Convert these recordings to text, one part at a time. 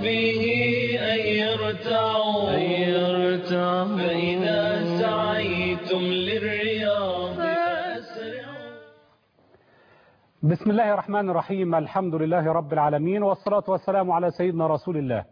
به أن يرتعوا فإذا سعيتم للرياض فأسرعوا بسم الله الرحمن الرحيم الحمد لله رب العالمين والصلاة والسلام على سيدنا رسول الله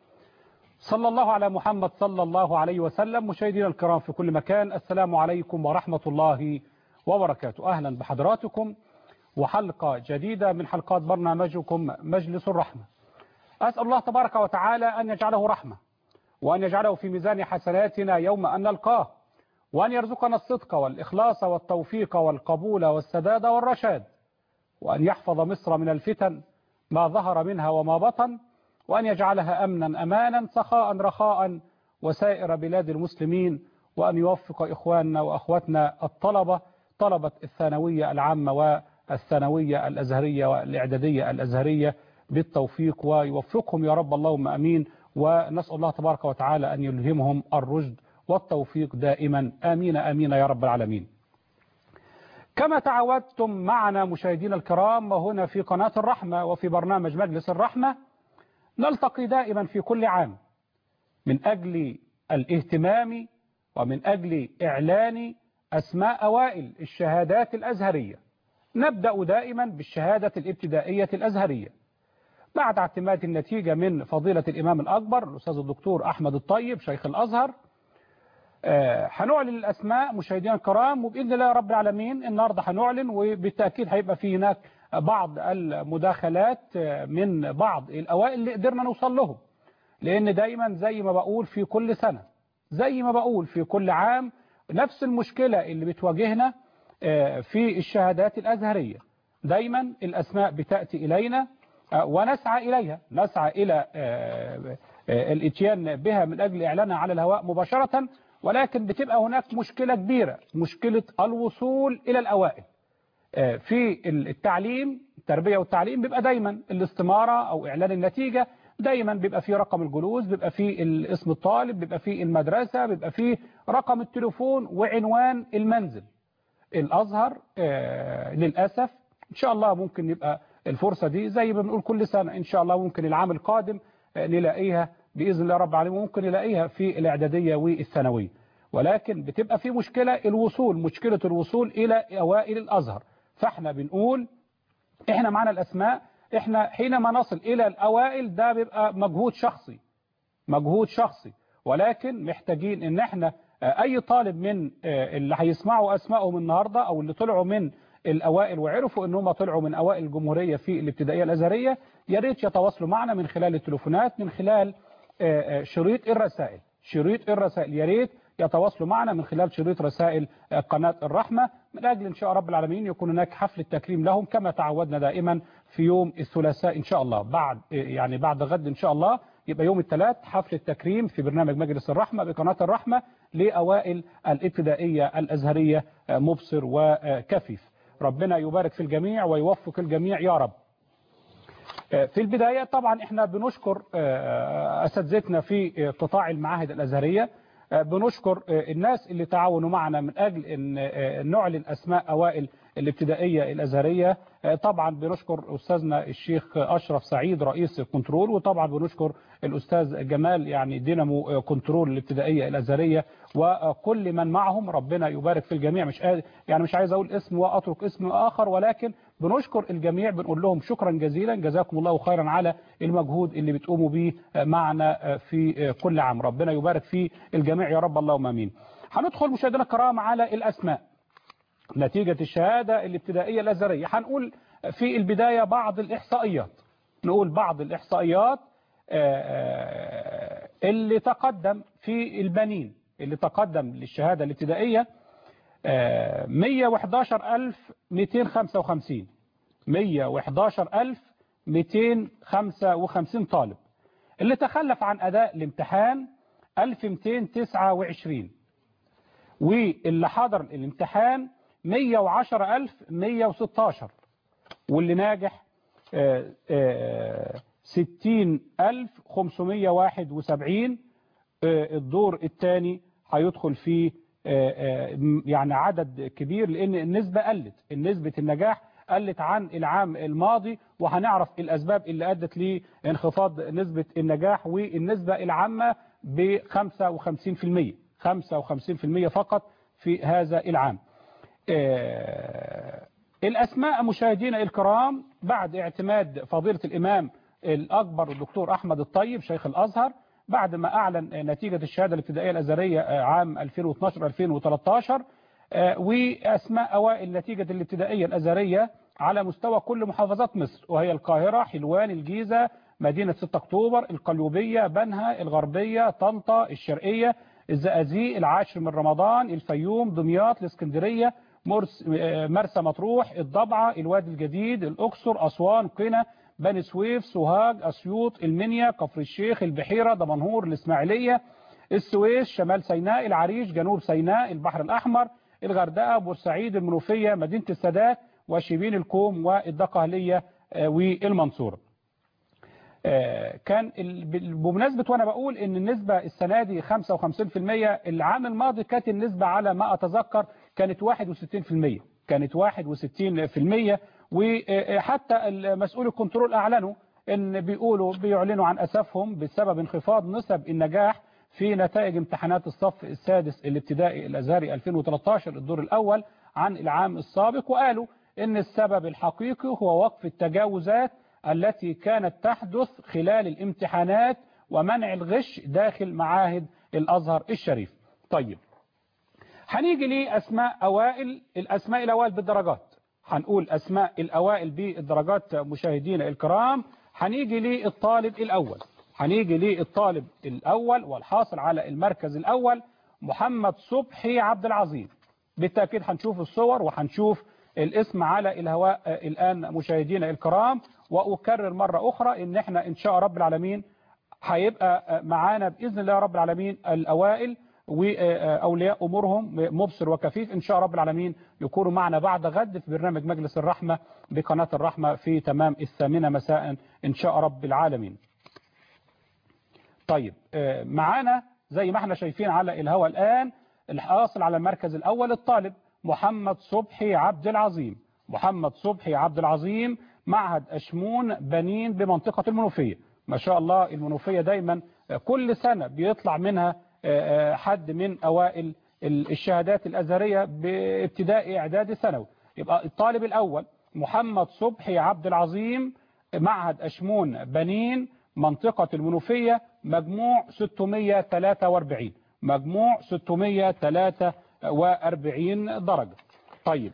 صلى الله على محمد صلى الله عليه وسلم مشاهدينا الكرام في كل مكان السلام عليكم ورحمة الله وبركاته أهلا بحضراتكم وحلقة جديدة من حلقات برنامجكم مجلس الرحمة أسأل الله تبارك وتعالى أن يجعله رحمة وأن يجعله في ميزان حسناتنا يوم أن نلقاه وأن يرزقنا الصدق والإخلاص والتوفيق والقبول والسداد والرشاد وأن يحفظ مصر من الفتن ما ظهر منها وما بطن وأن يجعلها أمنا أمانا سخاء رخاء وسائر بلاد المسلمين وأن يوفق إخواننا وأخواتنا الطلبة طلبة الثانوية العامة والثانوية الأزهرية والإعدادية الأزهرية بالتوفيق ويوفقهم يا رب اللهم أمين ونسأل الله تبارك وتعالى أن يلهمهم الرشد والتوفيق دائما آمين آمين يا رب العالمين كما تعودتم معنا مشاهدينا الكرام وهنا في قناة الرحمة وفي برنامج مجلس الرحمة نلتقي دائما في كل عام من أجل الاهتمام ومن أجل إعلان أسماء أوائل الشهادات الأزهرية نبدأ دائما بالشهادة الابتدائية الأزهرية بعد اعتماد النتيجة من فضيلة الإمام الأكبر الأستاذ الدكتور أحمد الطيب شيخ الأزهر هنعلن الأسماء مشاهدينا الكرام وبإذن الله رب العالمين النهاردة هنعلن وبالتأكيد هيبقى في هناك بعض المداخلات من بعض الأوائل اللي قدرنا نوصل لهم لأن دايما زي ما بقول في كل سنة زي ما بقول في كل عام نفس المشكلة اللي بتواجهنا في الشهادات الأزهرية دايما الأسماء بتأتي إلينا ونسعى إليها نسعى إلى الاتيان بها من أجل إعلانها على الهواء مباشرة ولكن بتبقى هناك مشكلة كبيرة مشكلة الوصول إلى الأوائل في التعليم التربية والتعليم بيبقى دايما الاستمارة أو إعلان النتيجة دايما بيبقى فيه رقم الجلوس بيبقى فيه اسم الطالب بيبقى فيه المدرسة بيبقى فيه رقم التليفون وعنوان المنزل الأزهر آه للأسف إن شاء الله ممكن يبقى الفرصة دي زي ما بنقول كل سنة إن شاء الله ممكن العام القادم آه نلاقيها بإذن الله رب العالمين ممكن نلاقيها في الإعدادية والثانوية ولكن بتبقى في مشكلة الوصول مشكلة الوصول إلى أوائل الأزهر فاحنا بنقول احنا معنا الأسماء احنا حينما نصل إلى الأوائل ده بيبقى مجهود شخصي مجهود شخصي ولكن محتاجين ان احنا اي طالب من اللي هيسمعوا اسمائهم النهاردة او اللي طلعوا من الاوائل وعرفوا ان هم طلعوا من اوائل الجمهورية في الابتدائية الازهرية يا ريت يتواصلوا معنا من خلال التليفونات من خلال شريط الرسائل شريط الرسائل يا ريت يتواصلوا معنا من خلال شريط رسائل قناة الرحمة من أجل إن شاء رب العالمين يكون هناك حفل التكريم لهم كما تعودنا دائما في يوم الثلاثاء إن شاء الله بعد يعني بعد غد إن شاء الله يبقى يوم الثلاث حفل التكريم في برنامج مجلس الرحمة بقناة الرحمة لأوائل الابتدائية الأزهرية مبصر وكفيف ربنا يبارك في الجميع ويوفق الجميع يا رب في البداية طبعا احنا بنشكر أساتذتنا في قطاع المعاهد الأزهرية بنشكر الناس اللي تعاونوا معنا من أجل أن نعلن أسماء أوائل الابتدائية الأزهرية طبعا بنشكر أستاذنا الشيخ أشرف سعيد رئيس كنترول وطبعا بنشكر الأستاذ جمال يعني دينامو كنترول الابتدائية الأزهرية وكل من معهم ربنا يبارك في الجميع مش يعني مش عايز أقول اسم وأترك اسم آخر ولكن بنشكر الجميع بنقول لهم شكرا جزيلا جزاكم الله خيرا على المجهود اللي بتقوموا به معنا في كل عام ربنا يبارك في الجميع يا رب اللهم امين هندخل مشاهدينا الكرام على الأسماء نتيجة الشهادة الابتدائية الأزهرية هنقول في البداية بعض الإحصائيات نقول بعض الإحصائيات اللي تقدم في البنين اللي تقدم للشهادة الابتدائية 111255 111255 طالب اللي تخلف عن أداء الامتحان 1229 واللي حضر الامتحان 110116 واللي ناجح 60571 الدور الثاني هيدخل فيه يعني عدد كبير لأن النسبة قلت النسبة النجاح قلت عن العام الماضي وهنعرف الأسباب اللي أدت لانخفاض نسبة النجاح والنسبة العامة ب 55% 55% فقط في هذا العام الأسماء مشاهدينا الكرام بعد اعتماد فضيلة الإمام الأكبر الدكتور أحمد الطيب شيخ الأزهر بعد ما أعلن نتيجة الشهادة الابتدائية الأزهرية عام 2012-2013 وأسماء أوائل نتيجة الابتدائية الأزهرية على مستوى كل محافظات مصر وهي القاهرة حلوان الجيزة مدينة 6 أكتوبر القليوبية بنها الغربية طنطا الشرقية الزقازيق العاشر من رمضان الفيوم دمياط الاسكندرية مرسى مطروح الضبعة الوادي الجديد الأقصر أسوان قنا بني سويف سوهاج أسيوط المنيا كفر الشيخ البحيرة دمنهور الإسماعيلية السويس شمال سيناء العريش جنوب سيناء البحر الأحمر الغردقة بورسعيد المنوفية مدينة السادات وشبين الكوم والدقهلية والمنصورة كان بمناسبة وانا بقول ان النسبة السنة دي 55% العام الماضي كانت النسبة على ما اتذكر كانت 61% كانت 61% وحتى مسؤول الكنترول اعلنوا ان بيقولوا بيعلنوا عن اسفهم بسبب انخفاض نسب النجاح في نتائج امتحانات الصف السادس الابتدائي الازهري 2013 الدور الاول عن العام السابق وقالوا ان السبب الحقيقي هو وقف التجاوزات التي كانت تحدث خلال الامتحانات ومنع الغش داخل معاهد الأزهر الشريف طيب هنيجي لأسماء أوائل الأسماء الأوائل بالدرجات هنقول أسماء الأوائل بالدرجات مشاهدينا الكرام هنيجي للطالب الأول هنيجي للطالب الأول والحاصل على المركز الأول محمد صبحي عبد العظيم بالتأكيد هنشوف الصور وهنشوف الاسم على الهواء الآن مشاهدينا الكرام وأكرر مرة أخرى إن إحنا إن شاء رب العالمين هيبقى معانا بإذن الله رب العالمين الأوائل وأولياء أمورهم مبصر وكفيف إن شاء رب العالمين يكونوا معنا بعد غد في برنامج مجلس الرحمة بقناة الرحمة في تمام الثامنة مساء إن شاء رب العالمين طيب معانا زي ما احنا شايفين على الهواء الآن الحاصل على المركز الأول الطالب محمد صبحي عبد العظيم محمد صبحي عبد العظيم معهد أشمون بنين بمنطقة المنوفية ما شاء الله المنوفية دايما كل سنة بيطلع منها حد من أوائل الشهادات الأزهرية بابتدائي إعدادي ثانوي يبقى الطالب الأول محمد صبحي عبد العظيم معهد أشمون بنين منطقة المنوفية مجموع 643 مجموع 643 درجة طيب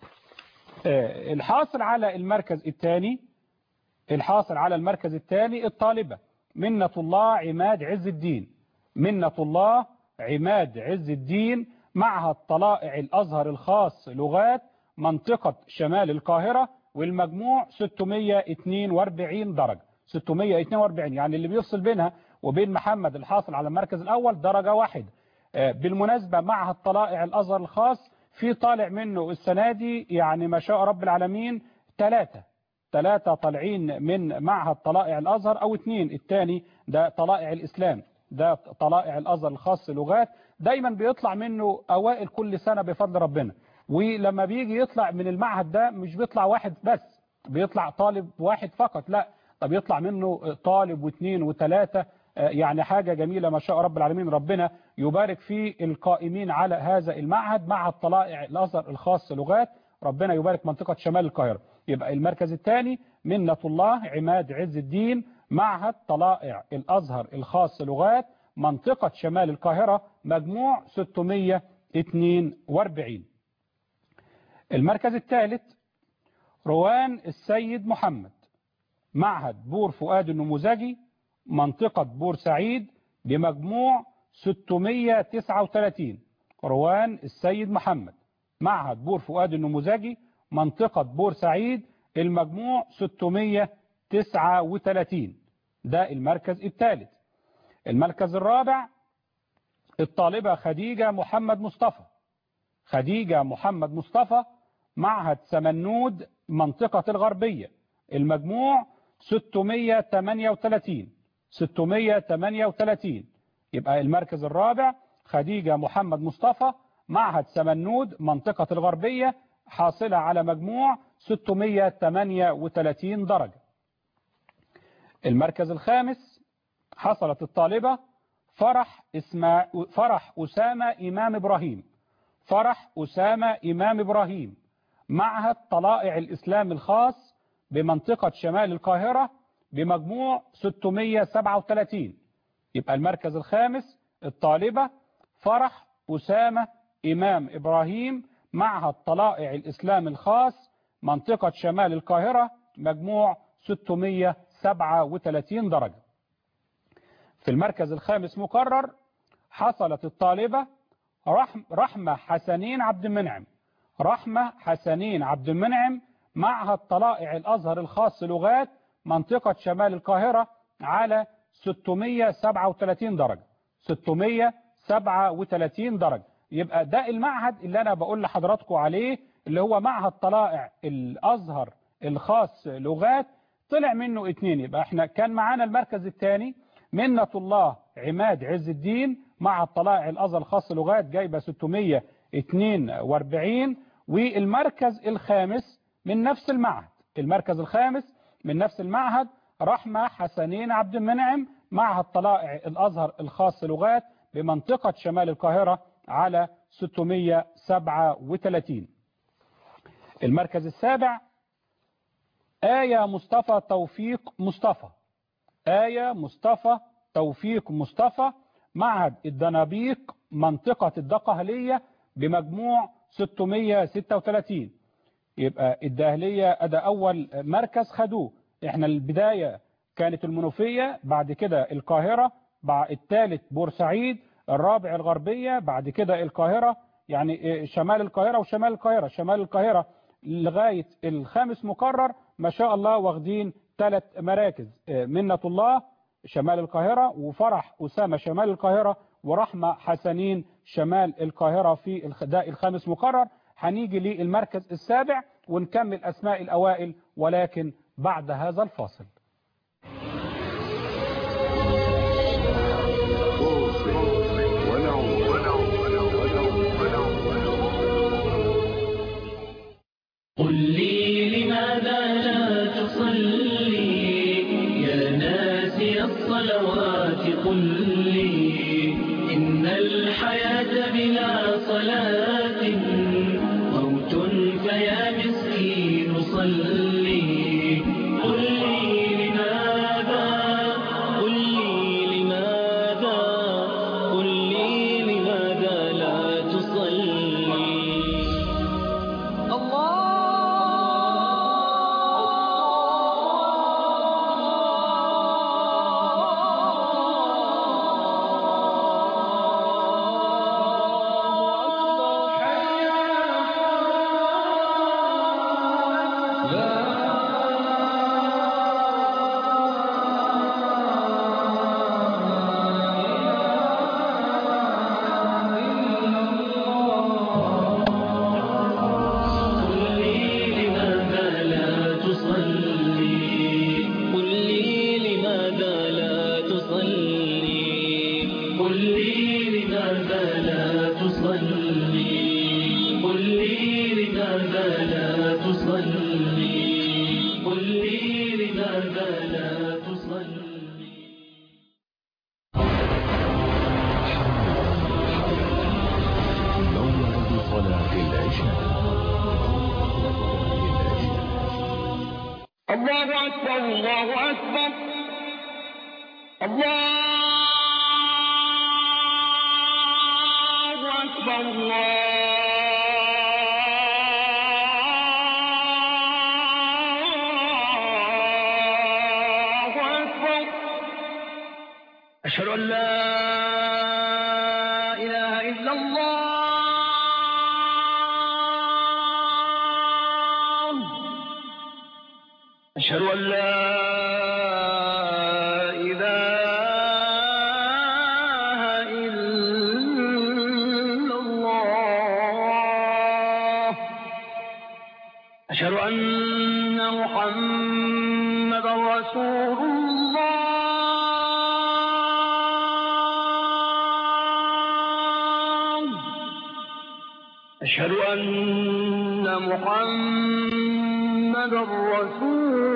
الحاصل على المركز الثاني الحاصل على المركز الثاني الطالبة منة الله عماد عز الدين منة الله عماد عز الدين معهد طلائع الأزهر الخاص لغات منطقة شمال القاهرة والمجموع 642 درجة 642 يعني اللي بيفصل بينها وبين محمد الحاصل على المركز الأول درجة واحدة بالمناسبة معهد طلائع الأزهر الخاص في طالع منه السنة دي يعني ما شاء رب العالمين ثلاثة ثلاثة طالعين من معهد طلائع الأزهر أو اثنين الثاني ده طلائع الإسلام ده طلائع الأزهر الخاص لغات دايما بيطلع منه أوائل كل سنة بفضل ربنا ولما بيجي يطلع من المعهد ده مش بيطلع واحد بس بيطلع طالب واحد فقط لا طب يطلع منه طالب واثنين وثلاثة يعني حاجة جميلة ما شاء رب العالمين ربنا يبارك في القائمين على هذا المعهد معهد طلائع الأزهر الخاص لغات ربنا يبارك منطقة شمال القاهرة يبقى المركز الثاني منة الله عماد عز الدين معهد طلائع الأزهر الخاص لغات منطقة شمال القاهرة مجموع 642 المركز الثالث روان السيد محمد معهد بور فؤاد النموذجي منطقة بورسعيد بمجموع 639 روان السيد محمد معهد بور فؤاد النموذجي منطقة بورسعيد المجموع 639 ده المركز الثالث المركز الرابع الطالبة خديجة محمد مصطفى خديجة محمد مصطفى معهد سمنود منطقة الغربية المجموع 638 638 يبقى المركز الرابع خديجة محمد مصطفى معهد سمنود منطقة الغربية حاصلة على مجموع 638 درجة المركز الخامس حصلت الطالبة فرح اسمع فرح أسامة إمام إبراهيم فرح أسامة إمام إبراهيم معهد طلائع الإسلام الخاص بمنطقة شمال القاهرة بمجموع 637 يبقى المركز الخامس الطالبة فرح أسامة إمام إبراهيم معهد طلائع الإسلام الخاص منطقة شمال القاهرة مجموع 637 درجة في المركز الخامس مقرر حصلت الطالبة رحم رحمة حسنين عبد المنعم رحمة حسنين عبد المنعم معهد طلائع الأزهر الخاص لغات منطقة شمال القاهرة على 637 درجة 637 درجة يبقى ده المعهد اللي أنا بقول لحضراتكم عليه اللي هو معهد طلائع الأزهر الخاص لغات طلع منه اتنين يبقى احنا كان معانا المركز الثاني منة الله عماد عز الدين مع الطلائع الأزهر الخاص لغات جايبة 642 والمركز الخامس من نفس المعهد المركز الخامس من نفس المعهد رحمة حسنين عبد المنعم معهد طلائع الأزهر الخاص لغات بمنطقة شمال القاهرة على 637 المركز السابع آية مصطفى توفيق مصطفى آية مصطفى توفيق مصطفى معهد الدنابيق منطقة الدقهلية بمجموع 636 يبقى الدهلية أدا أول مركز خدوه احنا البداية كانت المنوفية بعد كده القاهرة بعد الثالث بورسعيد الرابع الغربية بعد كده القاهرة يعني شمال القاهرة وشمال القاهرة شمال القاهرة لغاية الخامس مقرر ما شاء الله واخدين ثلاث مراكز منة الله شمال القاهرة وفرح أسامة شمال القاهرة ورحمة حسنين شمال القاهرة في الداء الخامس مقرر هنيجي للمركز السابع ونكمل أسماء الأوائل ولكن بعد هذا الفاصل قل لي لماذا لا تصلي يا ناسي الصلوات قل لي إن الحياة بلا صلاة موت فيا مسكين صلي قل لي لماذا قل لي لماذا قل لي لماذا لا تصلي قل لي لماذا لا تصلي قل لي لماذا لا تصلي قل لي لماذا لا تصلي قل لي لماذا لا تصلي قل لي لماذا لا تصلي موعد صلاة العشاء الله أكبر الله أكبر الله أكبر الله أكبر أشهد أن لا إله إلا الله أشهد أن لا إله إلا الله أشهد أن محمدا رسول الله أشهد أن محمدا محمد رسول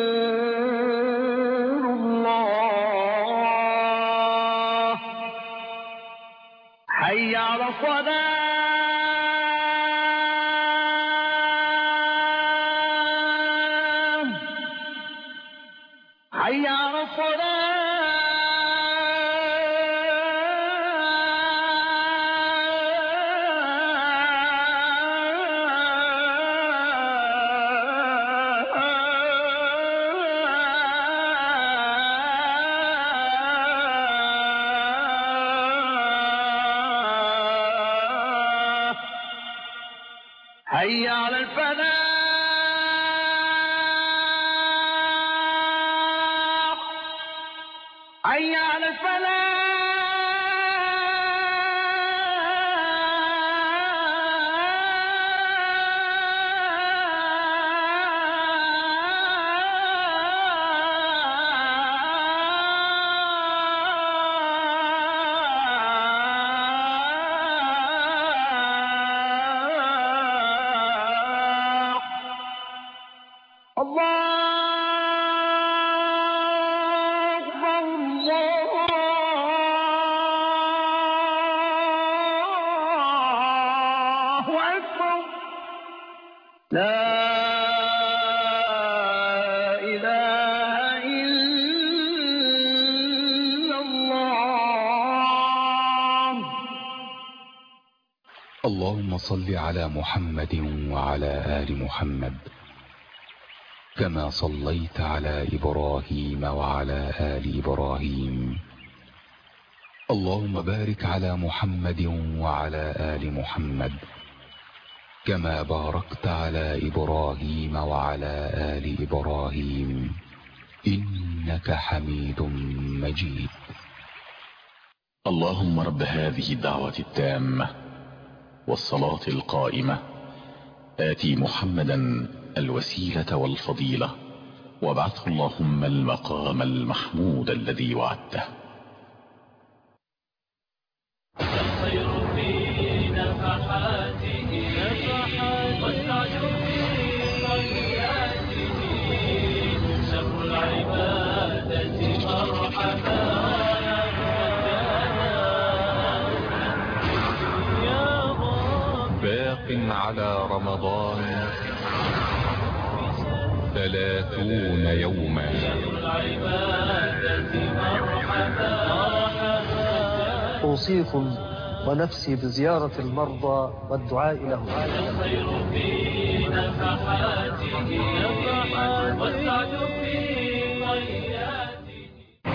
الله حي على الصلاة حي على الصلاة حي على الفلاح حي على الفلاح الله أكبر الله أكبر لا إله إلا الله اللهم صل على محمد وعلى آل محمد كما صليت على إبراهيم وعلى آل إبراهيم اللهم بارك على محمد وعلى آل محمد كما باركت على إبراهيم وعلى آل إبراهيم إنك حميد مجيد اللهم رب هذه الدعوة التامة والصلاة القائمة آتي محمدا الوسيلة والفضيلة وابعثه اللهم المقام المحمود الذي وعدته الخير في نفحاته والسعد في طياته شر العبادة مرحبا يا رب باق على رمضان ثلاثون يوما العبادة مرحبا أوصيكم ونفسي بزيارة المرضى والدعاء لهم الخير في نفحاته والسعد في طياته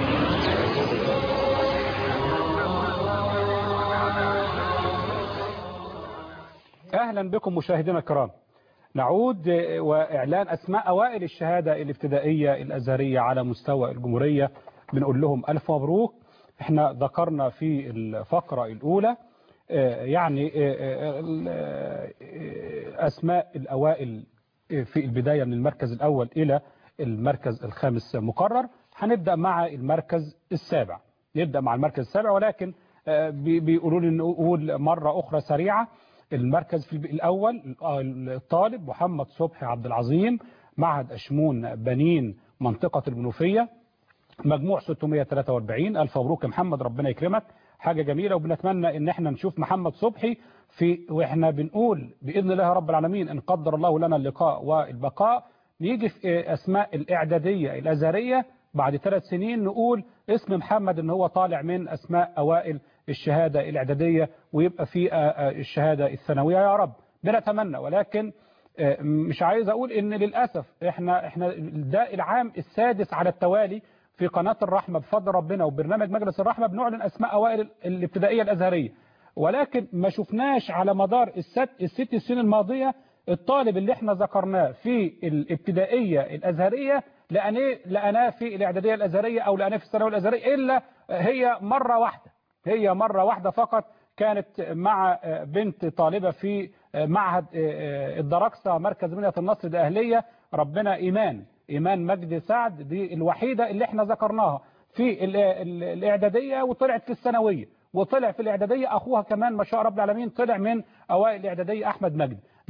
أهلا بكم مشاهدينا الكرام نعود وإعلان أسماء أوائل الشهادة الابتدائية الأزهرية على مستوى الجمهورية بنقول لهم ألف مبروك احنا ذكرنا في الفقرة الأولى آه، يعني آه، آه، آه، أسماء الأوائل في البداية من المركز الأول إلى المركز الخامس مقرر هنبدأ مع المركز السابع نبدأ مع المركز السابع ولكن آه، بي- بيقولوا لي نقول مرة أخرى سريعة المركز في الأول الطالب محمد صبحي عبد العظيم معهد أشمون بنين منطقة المنوفية مجموع 643 ألف مبروك يا محمد ربنا يكرمك حاجة جميلة وبنتمنى ان احنا نشوف محمد صبحي في واحنا بنقول بإذن الله رب العالمين ان قدر الله لنا اللقاء والبقاء نيجي في اسماء الإعدادية الأزهرية بعد ثلاث سنين نقول اسم محمد ان هو طالع من اسماء اوائل الشهادة الإعدادية ويبقى في آه، آه، الشهادة الثانوية يا رب بنتمنى ولكن آه، مش عايز اقول ان للاسف احنا احنا ده العام السادس على التوالي في قناة الرحمة بفضل ربنا وبرنامج مجلس الرحمة بنعلن اسماء اوائل الابتدائية الازهرية ولكن ما شفناش على مدار الست الست سنين الماضية الطالب اللي احنا ذكرناه في الابتدائية الازهرية لقناه لقناه في الاعدادية الازهرية او لقناه في الثانوية الازهرية الا هي مرة واحدة هي مرة واحدة فقط كانت مع بنت طالبة في معهد الدركسة مركز منية النصر الأهلية ربنا إيمان إيمان مجدي سعد دي الوحيدة اللي احنا ذكرناها في ال- ال- الإعدادية وطلعت في الثانوية وطلع في الإعدادية أخوها كمان ما شاء رب العالمين طلع من أوائل الإعدادية أحمد مجدي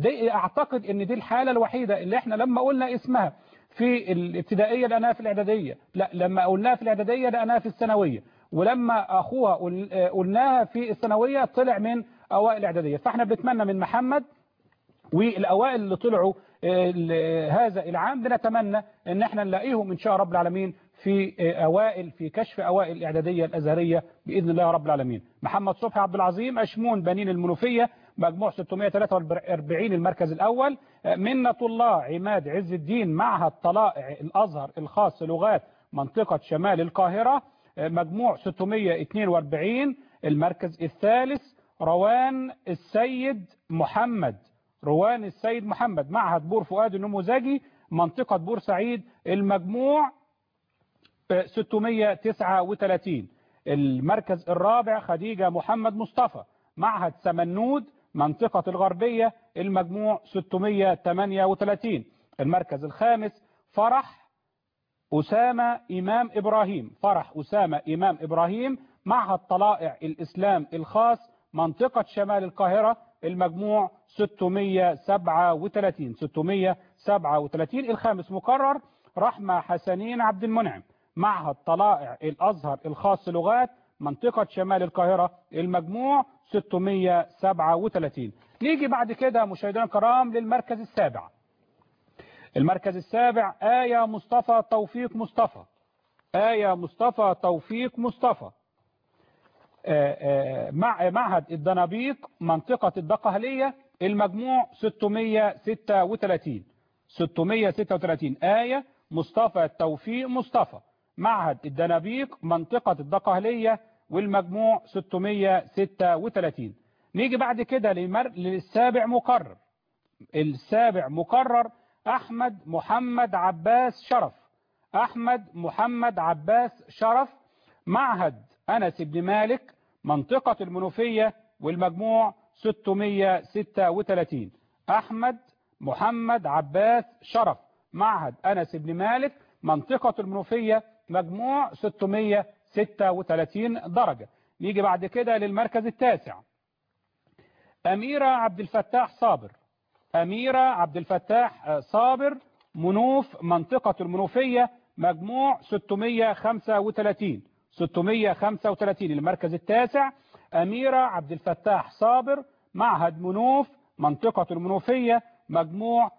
دي اعتقد ان دي الحالة الوحيدة اللي احنا لما قلنا اسمها في الابتدائية لقناها في الاعدادية لا لما قلناها في الاعدادية لقناها في الثانوية ولما اخوها قل- قلناها في الثانوية طلع من اوائل الاعدادية فاحنا بنتمنى من محمد والاوائل اللي طلعوا آه، ال- هذا العام بنتمنى ان احنا نلاقيهم ان شاء رب العالمين في آه، اوائل في كشف اوائل الاعداديه الازهريه باذن الله رب العالمين محمد صبحي عبد العظيم اشمون بنين المنوفيه مجموع 643 المركز الاول آه، منة الله عماد عز الدين معهد طلائع الازهر الخاص لغات منطقه شمال القاهره آه، مجموع 642 المركز الثالث روان السيد محمد روان السيد محمد معهد بور فؤاد النموذجي منطقة بورسعيد المجموع آه، 639 المركز الرابع خديجة محمد مصطفى معهد سمنود منطقة الغربية المجموع 638 المركز الخامس فرح أسامة إمام إبراهيم فرح أسامة إمام إبراهيم معهد طلائع الإسلام الخاص منطقة شمال القاهرة المجموع 637 637 الخامس مقرر رحمة حسنين عبد المنعم معهد طلائع الأزهر الخاص لغات منطقة شمال القاهرة المجموع 637 نيجي بعد كده مشاهدينا الكرام للمركز السابع المركز السابع آية مصطفى توفيق مصطفى آية مصطفى توفيق مصطفى آه، آه، مع معهد الدنابيق منطقة الدقهلية المجموع 636 636 آية مصطفى توفيق مصطفى معهد الدنابيق منطقة الدقهلية والمجموع 636 نيجي بعد كده للمر... للسابع مقرر السابع مقرر أحمد محمد عباس شرف أحمد محمد عباس شرف معهد أنس بن مالك منطقة المنوفية والمجموع 636 أحمد محمد عباس شرف معهد أنس بن مالك منطقة المنوفية مجموع 636 درجة نيجي بعد كده للمركز التاسع أميرة عبد الفتاح صابر أميرة عبد الفتاح صابر منوف منطقة المنوفية مجموع 635 635 المركز التاسع أميرة عبد الفتاح صابر معهد منوف منطقة المنوفية مجموع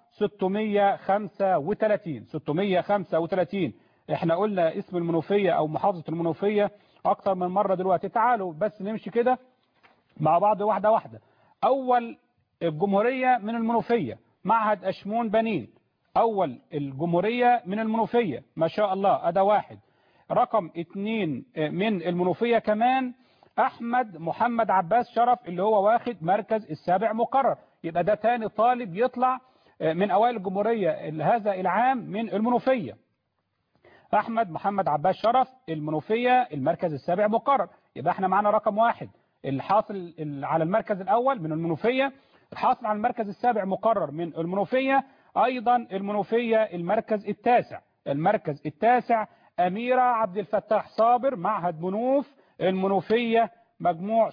635 635 احنا قلنا اسم المنوفية او محافظة المنوفية اكتر من مرة دلوقتي تعالوا بس نمشي كده مع بعض واحدة واحدة اول الجمهورية من المنوفية معهد اشمون بنين اول الجمهورية من المنوفية ما شاء الله ادى واحد رقم اتنين من المنوفية كمان احمد محمد عباس شرف اللي هو واخد مركز السابع مقرر يبقى ده تاني طالب يطلع من اوائل الجمهورية هذا العام من المنوفية احمد محمد عباس شرف المنوفية المركز السابع مقرر يبقى احنا معانا رقم واحد الحاصل على المركز الاول من المنوفية الحاصل على المركز السابع مقرر من المنوفية ايضا المنوفية المركز التاسع المركز التاسع اميرة عبد الفتاح صابر معهد منوف المنوفية مجموع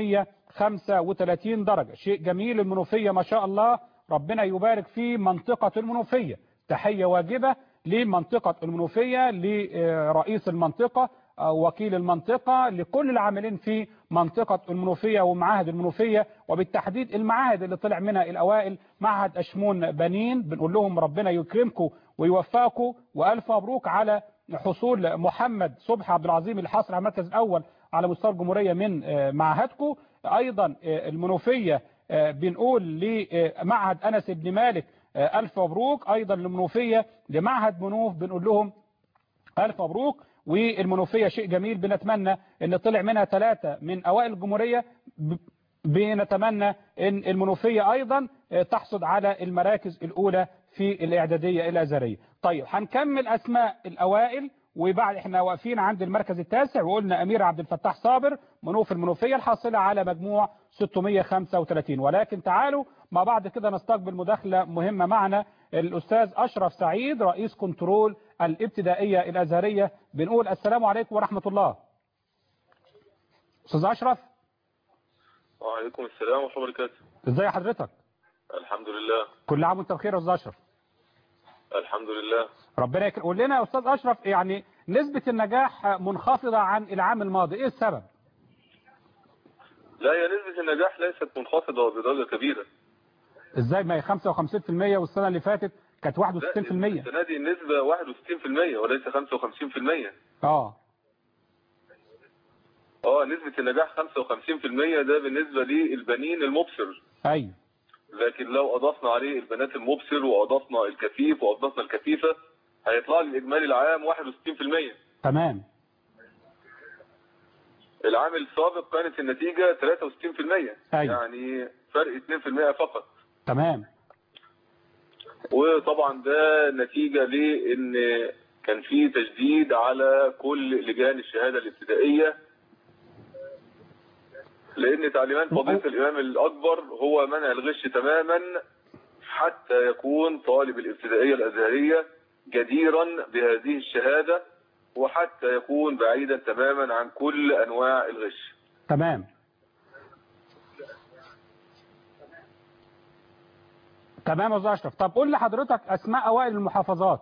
635 درجة شيء جميل المنوفية ما شاء الله ربنا يبارك في منطقة المنوفية تحية واجبة لمنطقة المنوفية لرئيس المنطقة وكيل المنطقة لكل العاملين في منطقة المنوفية ومعاهد المنوفية وبالتحديد المعاهد اللي طلع منها الأوائل معهد أشمون بنين بنقول لهم ربنا يكرمكم ويوفقكم وألف مبروك على حصول محمد صبحي عبد العظيم اللي حاصل على المركز الأول على مستوى الجمهورية من معهدكم أيضا المنوفية بنقول لمعهد أنس بن مالك ألف مبروك أيضا المنوفية لمعهد منوف بنقول لهم ألف مبروك والمنوفية شيء جميل بنتمنى ان طلع منها ثلاثة من أوائل الجمهورية بنتمنى ان المنوفية أيضا تحصد على المراكز الأولى في الإعدادية الأزهرية طيب هنكمل أسماء الأوائل وبعد احنا واقفين عند المركز التاسع وقلنا أمير عبد الفتاح صابر منوف المنوفية الحاصلة على مجموع 635 ولكن تعالوا مع بعض كده نستقبل مداخلة مهمة معنا الأستاذ أشرف سعيد رئيس كنترول الابتدائية الأزهرية بنقول السلام عليكم ورحمة الله أستاذ أشرف وعليكم السلام ورحمة الله وبركاته ازاي حضرتك الحمد لله كل عام وانت بخير يا استاذ اشرف الحمد لله ربنا يكرم قول لنا يا استاذ اشرف يعني نسبة النجاح منخفضة عن العام الماضي ايه السبب لا هي نسبة النجاح ليست منخفضة بدرجة كبيرة ازاي ما هي 55% والسنة اللي فاتت كانت 61% السنة دي النسبة 61% وليس 55% اه اه نسبة النجاح 55% ده بالنسبة للبنين المبصر ايوه لكن لو اضفنا عليه البنات المبصر واضفنا الكفيف واضفنا الكفيفة هيطلع لي الاجمالي العام 61% تمام العام السابق كانت النتيجة 63% أيوة. يعني فرق 2% فقط تمام وطبعا ده نتيجة لان كان في تجديد على كل لجان الشهادة الابتدائية لان تعليمات فضيلة الامام الاكبر هو منع الغش تماما حتى يكون طالب الابتدائية الازهرية جديرا بهذه الشهادة وحتى يكون بعيدا تماما عن كل انواع الغش تمام تمام يا استاذ اشرف طب قول لحضرتك اسماء اوائل المحافظات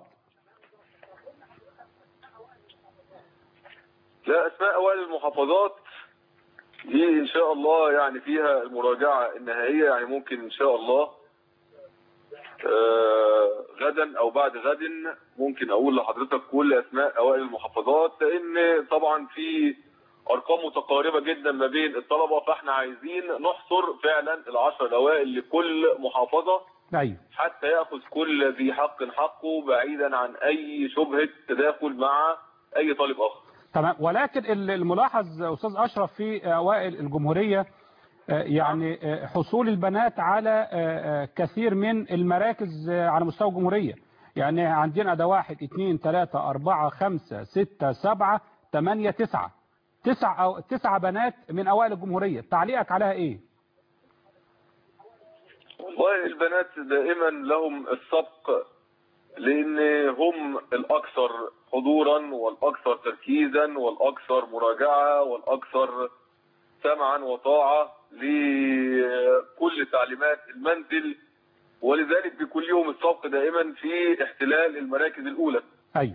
لا اسماء اوائل المحافظات دي ان شاء الله يعني فيها المراجعة النهائية يعني ممكن ان شاء الله آه غدا او بعد غد ممكن اقول لحضرتك كل اسماء اوائل المحافظات لان طبعا في ارقام متقاربة جدا ما بين الطلبة فاحنا عايزين نحصر فعلا العشر الاوائل لكل محافظة ايوه حتى ياخذ كل ذي حق حقه بعيدا عن اي شبهة تداخل مع اي طالب اخر تمام ولكن ال- الملاحظ استاذ اشرف في اوائل الجمهوريه آه، يعني آه، حصول البنات على آه، آه، كثير من المراكز آه، على مستوى الجمهوريه يعني عندنا ده واحد اثنين ثلاثة أربعة خمسة ستة سبعة ثمانية تسعة تسع أو تسع بنات من أوائل الجمهورية تعليقك عليها إيه؟ والله البنات دائما لهم السبق لان هم الاكثر حضورا والاكثر تركيزا والاكثر مراجعة والاكثر سمعا وطاعة لكل تعليمات المنزل ولذلك بيكون لهم السبق دائما في احتلال المراكز الاولى أيوه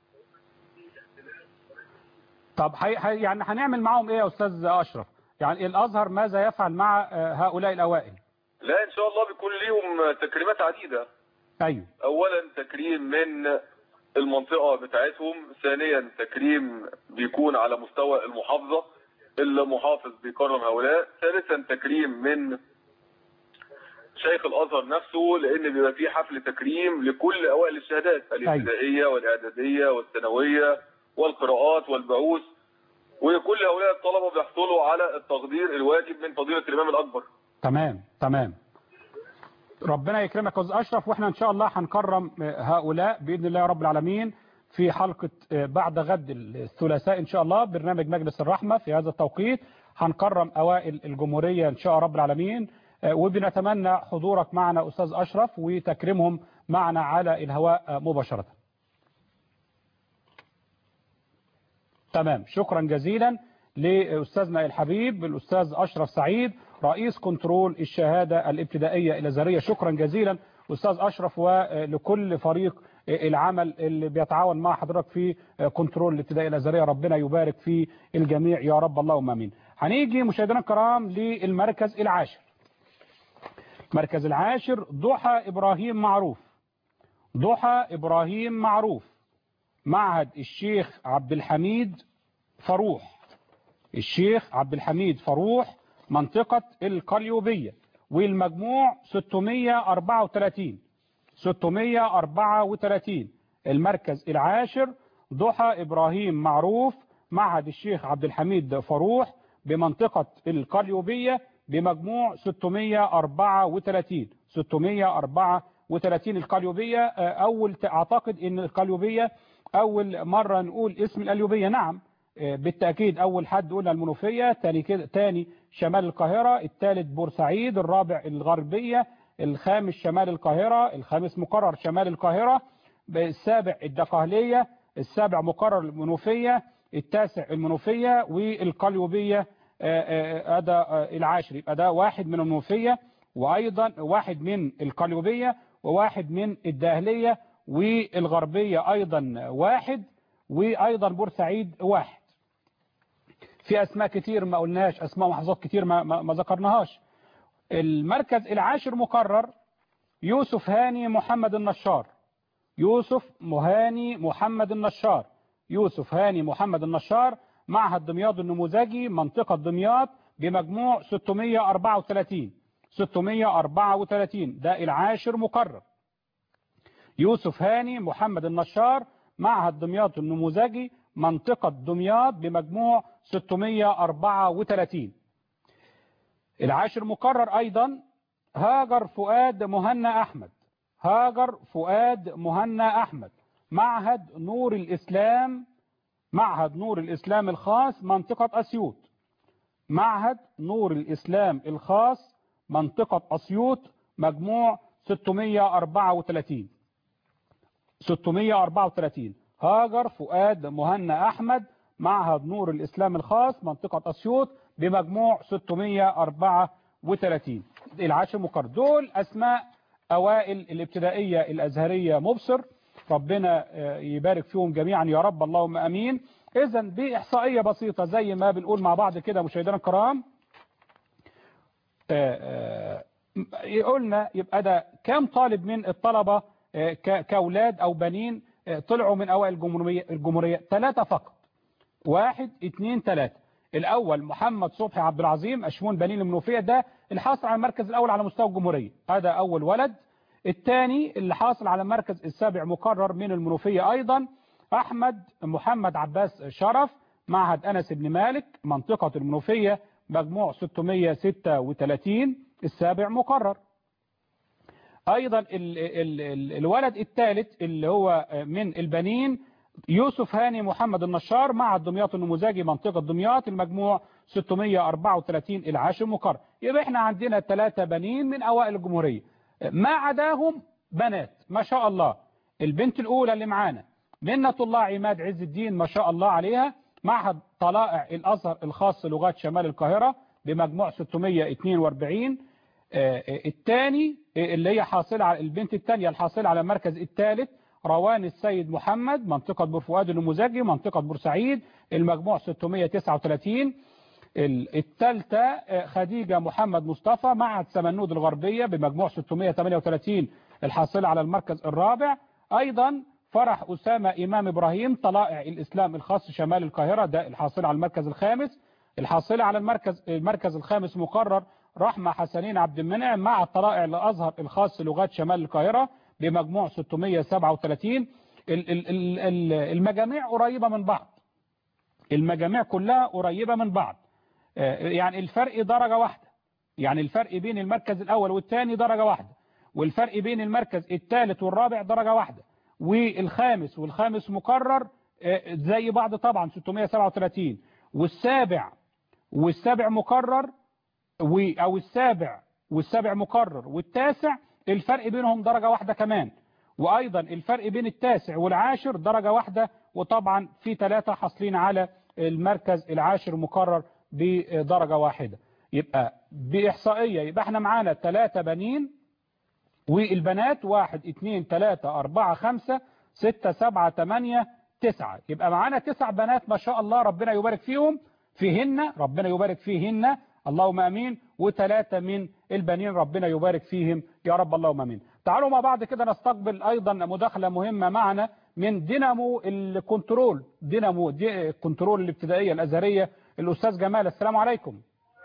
طب حي... حي... يعني هنعمل معاهم إيه يا أستاذ أشرف؟ يعني الأزهر ماذا يفعل مع آه، هؤلاء الأوائل؟ لا ان شاء الله بيكون ليهم تكريمات عديدة أيوه اولا تكريم من المنطقة بتاعتهم ثانيا تكريم بيكون على مستوى المحافظة المحافظ بيكرم هؤلاء ثالثا تكريم من شيخ الازهر نفسه لان بيبقى فيه حفل تكريم لكل اوائل الشهادات الابتدائية والاعدادية والثانوية والقراءات والبعوث وكل هؤلاء الطلبة بيحصلوا على التقدير الواجب من فضيلة الامام الاكبر تمام تمام ربنا يكرمك يا استاذ اشرف واحنا ان شاء الله هنكرم هؤلاء باذن الله يا رب العالمين في حلقه بعد غد الثلاثاء ان شاء الله برنامج مجلس الرحمه في هذا التوقيت هنكرم اوائل الجمهوريه ان شاء رب العالمين وبنتمنى حضورك معنا استاذ اشرف وتكريمهم معنا على الهواء مباشره تمام شكرا جزيلا لاستاذنا الحبيب الاستاذ اشرف سعيد رئيس كنترول الشهاده الابتدائيه الازهريه شكرا جزيلا استاذ اشرف ولكل فريق العمل اللي بيتعاون مع حضرتك في كنترول الابتدائيه الازهريه ربنا يبارك في الجميع يا رب اللهم امين هنيجي مشاهدينا الكرام للمركز العاشر المركز العاشر ضحى ابراهيم معروف ضحى ابراهيم معروف معهد الشيخ عبد الحميد فروح الشيخ عبد الحميد فروح منطقة القليوبية والمجموع 634 634 المركز العاشر ضحى إبراهيم معروف معهد الشيخ عبد الحميد فروح بمنطقة القليوبية بمجموع 634 634 القليوبية أول أعتقد أن القليوبية أول مرة نقول اسم القليوبية نعم بالتأكيد أول حد قلنا المنوفية تاني كده تاني شمال القاهرة الثالث بورسعيد الرابع الغربية الخامس شمال القاهرة الخامس مقرر شمال القاهرة السابع الدقهلية السابع مقرر المنوفية التاسع المنوفية والقليوبية أدا العاشر يبقى ده واحد من المنوفية وأيضا واحد من القليوبية وواحد من الداهلية والغربية أيضا واحد وأيضا بورسعيد واحد في أسماء كتير ما قلناش أسماء محافظات كتير ما, ما, ما ذكرناهاش المركز العاشر مقرر يوسف هاني محمد النشار يوسف مهاني محمد النشار يوسف هاني محمد النشار معهد دمياط النموذجي منطقة دمياط بمجموع 634 634 ده العاشر مقرر يوسف هاني محمد النشار معهد دمياط النموذجي منطقة دمياط بمجموع 634 العاشر مقرر أيضا هاجر فؤاد مهنا أحمد هاجر فؤاد مهنا أحمد معهد نور الإسلام معهد نور الإسلام الخاص منطقة أسيوط معهد نور الإسلام الخاص منطقة أسيوط مجموع 634 634 هاجر فؤاد مهنا أحمد معهد نور الإسلام الخاص منطقة أسيوط بمجموع 634 العاشر مقرر دول أسماء أوائل الابتدائية الأزهرية مبصر ربنا يبارك فيهم جميعا يا رب اللهم أمين إذا بإحصائية بسيطة زي ما بنقول مع بعض كده مشاهدينا الكرام قلنا يبقى ده كام طالب من الطلبة كأولاد أو بنين طلعوا من أوائل الجمهورية الجمهورية ثلاثة فقط واحد اثنين ثلاثة الأول محمد صبحي عبد العظيم أشمون بنين المنوفية ده اللي حاصل على المركز الأول على مستوى الجمهورية هذا أول ولد الثاني اللي حاصل على المركز السابع مقرر من المنوفية أيضا أحمد محمد عباس شرف معهد أنس بن مالك منطقة المنوفية مجموع 636 السابع مقرر أيضا ال ال ال الولد الثالث اللي هو من البنين يوسف هاني محمد النشار مع دمياط النموذجي منطقة دمياط المجموع 634 العاشر مقرر يبقى احنا عندنا ثلاثة بنين من أوائل الجمهورية ما عداهم بنات ما شاء الله البنت الأولى اللي معانا منة الله عماد عز الدين ما شاء الله عليها معهد طلائع الأزهر الخاص لغات شمال القاهرة بمجموع 642 الثاني اللي هي حاصلة على البنت الثانية الحاصلة على المركز الثالث روان السيد محمد منطقة بورفؤاد النموذجي منطقة بورسعيد المجموع 639 الثالثة خديجة محمد مصطفى معهد سمنود الغربية بمجموع 638 الحاصلة على المركز الرابع أيضا فرح أسامة إمام إبراهيم طلائع الإسلام الخاص شمال القاهرة ده الحاصلة على المركز الخامس الحاصلة على المركز المركز الخامس مقرر رحمة حسنين عبد المنعم مع الطلائع الأزهر الخاص لغات شمال القاهرة بمجموع 637 المجاميع قريبة من بعض المجاميع كلها قريبة من بعض يعني الفرق درجة واحدة يعني الفرق بين المركز الأول والثاني درجة واحدة والفرق بين المركز الثالث والرابع درجة واحدة والخامس والخامس مكرر زي بعض طبعا 637 والسابع والسابع مكرر أو السابع والسابع مكرر والتاسع الفرق بينهم درجة واحدة كمان وأيضا الفرق بين التاسع والعاشر درجة واحدة وطبعا في ثلاثة حاصلين على المركز العاشر مكرر بدرجة واحدة يبقى بإحصائية يبقى احنا معانا ثلاثة بنين والبنات واحد اثنين ثلاثة أربعة خمسة ستة سبعة ثمانية تسعة يبقى معانا تسع بنات ما شاء الله ربنا يبارك فيهم فيهن ربنا يبارك فيهن اللهم امين وثلاثة من البنين ربنا يبارك فيهم يا رب اللهم امين تعالوا مع بعض كده نستقبل ايضا مداخلة مهمة معنا من دينامو الكنترول دينامو دي الكنترول الابتدائية الازهرية الاستاذ جمال السلام عليكم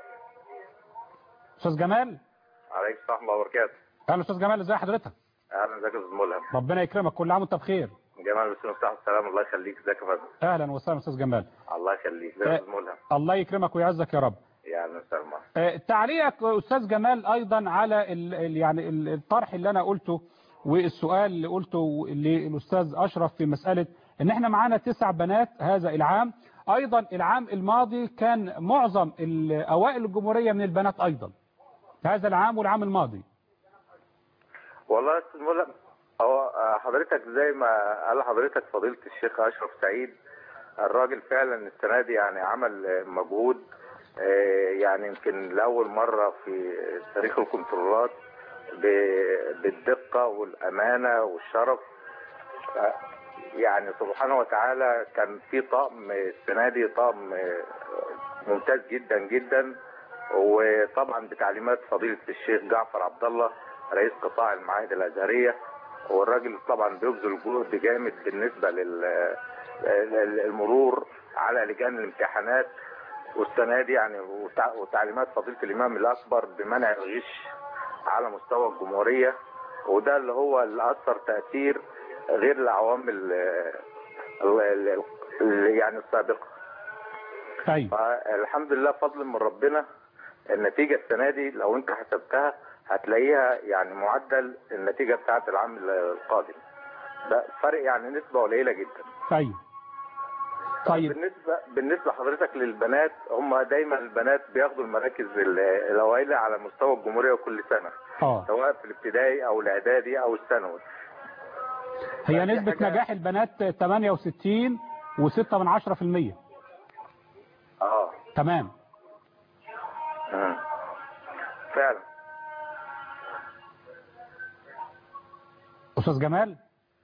استاذ جمال عليكم السلام ورحمه الله وبركاته اهلا استاذ جمال ازي حضرتك اهلا ازيك يا استاذ ملهم ربنا يكرمك كل عام وانت بخير جمال بسم الله السلام الله يخليك ازيك يا فندم اهلا وسهلا استاذ جمال الله يخليك ازيك يا استاذ ملهم الله يكرمك ويعزك يا رب يا اهلا وسهلا آه، تعليقك استاذ جمال ايضا على ال ال يعني ال- الطرح اللي انا قلته والسؤال اللي قلته للاستاذ اشرف في مساله ان احنا معانا تسع بنات هذا العام ايضا العام الماضي كان معظم ال- اوائل الجمهوريه من البنات ايضا هذا العام والعام الماضي والله يا استاذ ملهم هو آه، حضرتك زي ما قال حضرتك فضيله الشيخ اشرف سعيد الراجل فعلا السنه دي يعني عمل آه، مجهود آه، يعني يمكن لاول مره في تاريخ الكنترولات ب- بالدقه والامانه والشرف ف- يعني سبحانه وتعالى كان في طقم السنه دي طقم آه، ممتاز جدا جدا وطبعا بتعليمات فضيله الشيخ جعفر عبد الله رئيس قطاع المعاهد الازهريه والراجل طبعا بيبذل جهد جامد بالنسبه للمرور على لجان الامتحانات والسنه دي يعني وتع- وتعليمات فضيله الامام الاكبر بمنع الغش على مستوى الجمهوريه وده اللي هو اللي اثر تاثير غير الاعوام ال- ال- ال- ال- يعني السابقه طيب فالحمد لله فضل من ربنا النتيجة السنة دي لو انت حسبتها هتلاقيها يعني معدل النتيجة بتاعت العام القادم ده فرق يعني نسبة قليلة جدا طيب طيب بالنسبة بالنسبة حضرتك للبنات هم دايما البنات بياخدوا المراكز ال- الأوائل على مستوى الجمهورية كل سنة اه سواء في الابتدائي أو الإعدادي أو الثانوي هي دي نسبة حاجة- نجاح البنات 68 و6 من 10% اه تمام مم. فعلا أستاذ جمال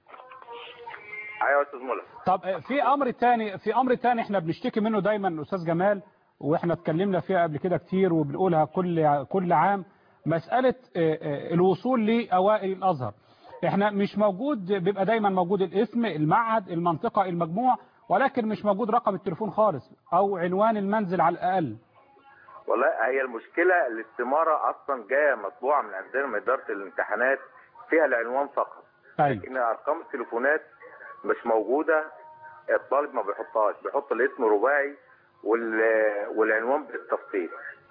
ايوه يا استاذ مولى طب آه، في امر تاني في امر تاني احنا بنشتكي منه دايما استاذ جمال واحنا اتكلمنا فيها قبل كده كتير وبنقولها كل كل عام مسألة آه، آه، الوصول لأوائل الأزهر احنا مش موجود بيبقى دايما موجود الاسم المعهد المنطقة المجموع ولكن مش موجود رقم التليفون خالص او عنوان المنزل على الأقل والله هي المشكلة الاستمارة أصلا جاية مطبوعة من عندنا من إدارة الامتحانات فيها العنوان فقط أيوة. لكن أرقام التليفونات مش موجودة الطالب ما بيحطهاش بيحط الاسم رباعي وال... والعنوان بالتفصيل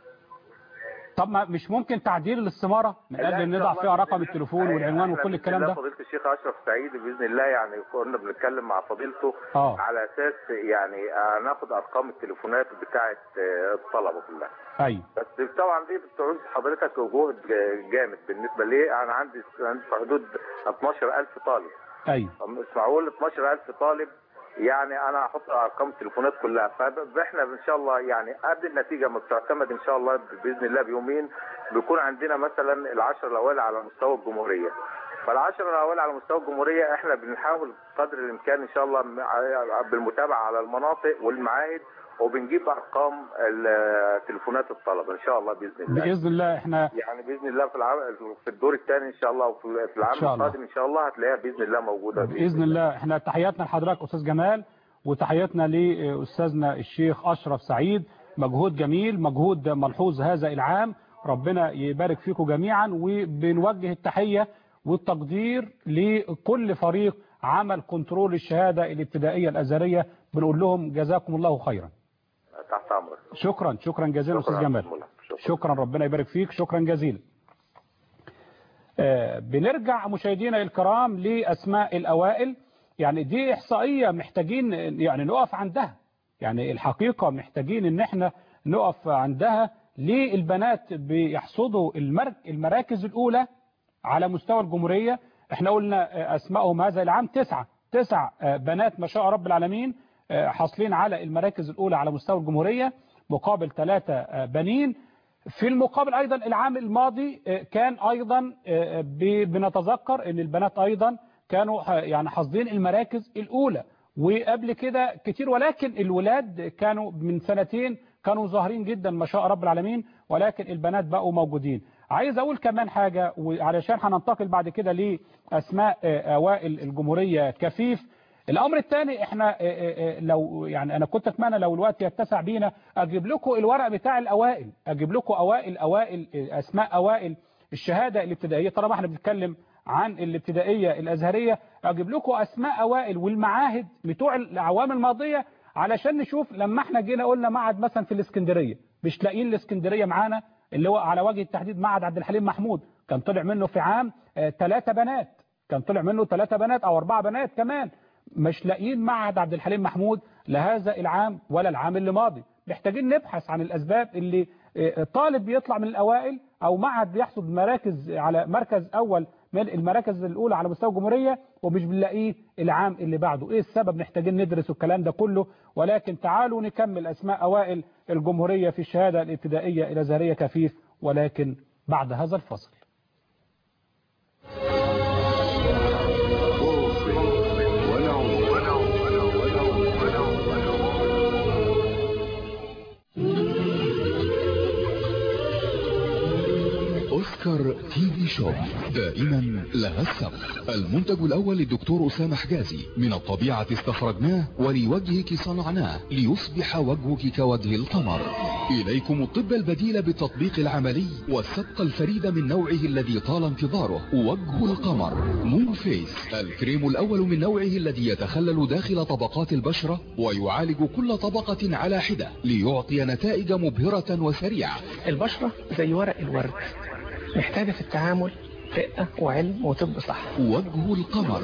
طب ما مش ممكن تعديل الاستمارة من لا، قبل إن ان شاء نضع الله فيها بإذن رقم الله. التليفون أيوة، والعنوان إحنا وكل بإذن الكلام الله ده فضيلة الشيخ أشرف سعيد بإذن الله يعني كنا بنتكلم مع فضيلته آه. على أساس يعني هناخد أرقام التليفونات بتاعة آه، الطلبة كلها ايوه بس طبعا دي بتعوز حضرتك جهد جامد بالنسبه لي انا عندي عندي في حدود 12000 طالب ايوه مش معقول 12000 طالب يعني انا هحط ارقام التليفونات كلها فاحنا ان شاء الله يعني قبل النتيجه ما بتعتمد ان شاء الله باذن الله بيومين بيكون عندنا مثلا العشر الاوائل على مستوى الجمهوريه فالعشر الاوائل على مستوى الجمهوريه احنا بنحاول قدر الامكان ان شاء الله مع- بالمتابعه على المناطق والمعاهد وبنجيب ارقام ال- تليفونات الطلبه ان شاء الله باذن الله باذن الله احنا يعني باذن الله في العام في الدور الثاني ان شاء الله وفي في العام إن شاء الله. القادم ان شاء الله هتلاقيها باذن الله موجوده باذن الله احنا تحياتنا لحضرتك استاذ جمال وتحياتنا لاستاذنا الشيخ اشرف سعيد مجهود جميل مجهود ملحوظ هذا العام ربنا يبارك فيكم جميعا وبنوجه التحيه والتقدير لكل فريق عمل كنترول الشهاده الابتدائيه الازهريه بنقول لهم جزاكم الله خيرا تحت امرك شكرا شكرا جزيلا شكراً استاذ يا جمال أستاذ مولى. شكراً. شكرا ربنا يبارك فيك شكرا جزيلا آه، بنرجع مشاهدينا الكرام لأسماء الأوائل يعني دي إحصائية محتاجين يعني نقف عندها يعني الحقيقة محتاجين ان احنا نقف عندها ليه البنات بيحصدوا المرك المراكز الأولى على مستوى الجمهورية احنا قلنا آه، أسمائهم هذا العام تسعة تسع آه، بنات ما شاء رب العالمين آه، حاصلين على المراكز الأولى على مستوى الجمهورية مقابل ثلاثة آه، بنين في المقابل أيضا العام الماضي آه، كان أيضا آه، ب- بنتذكر أن البنات أيضا كانوا ح- يعني حاصدين المراكز الأولى وقبل كده كتير ولكن الولاد كانوا من سنتين كانوا ظاهرين جدا ما شاء رب العالمين ولكن البنات بقوا موجودين عايز أقول كمان حاجة وعلشان هننتقل بعد كده لأسماء آه، أوائل الجمهورية كفيف الامر الثاني احنا آه، آه، آه، لو يعني انا كنت اتمنى لو الوقت يتسع بينا اجيب لكم الورق بتاع الاوائل اجيب لكم اوائل اوائل آه، اسماء اوائل الشهاده الابتدائيه طالما احنا بنتكلم عن الابتدائيه الازهريه اجيب لكم اسماء اوائل والمعاهد بتوع الاعوام الماضيه علشان نشوف لما احنا جينا قلنا معهد مثلا في الاسكندريه مش لاقيين الاسكندريه معانا اللي هو على وجه التحديد معهد عبد الحليم محمود كان طلع منه في عام ثلاثه بنات كان طلع منه ثلاثه بنات او اربعه بنات كمان مش لاقيين معهد عبد الحليم محمود لهذا العام ولا العام اللي ماضي محتاجين نبحث عن الأسباب اللي آه، طالب بيطلع من الأوائل أو معهد بيحصد مراكز على مركز أول من المراكز الاولى على مستوى الجمهوريه ومش بنلاقيه العام اللي بعده ايه السبب محتاجين ندرس الكلام ده كله ولكن تعالوا نكمل اسماء اوائل الجمهوريه في الشهاده الابتدائيه الى زهريه كفيف ولكن بعد هذا الفصل أوسكار تي في شوب دائما لها السبق المنتج الأول للدكتور أسامة حجازي من الطبيعة استخرجناه ولوجهك صنعناه ليصبح وجهك كوجه القمر إليكم الطب البديل بالتطبيق العملي والسبق الفريد من نوعه الذي طال انتظاره وجه القمر مون فيس الكريم الأول من نوعه الذي يتخلل داخل طبقات البشرة ويعالج كل طبقة على حدة ليعطي نتائج مبهرة وسريعة البشرة زي ورق الورد محتاجة في التعامل رقة وعلم وطب صح وجه القمر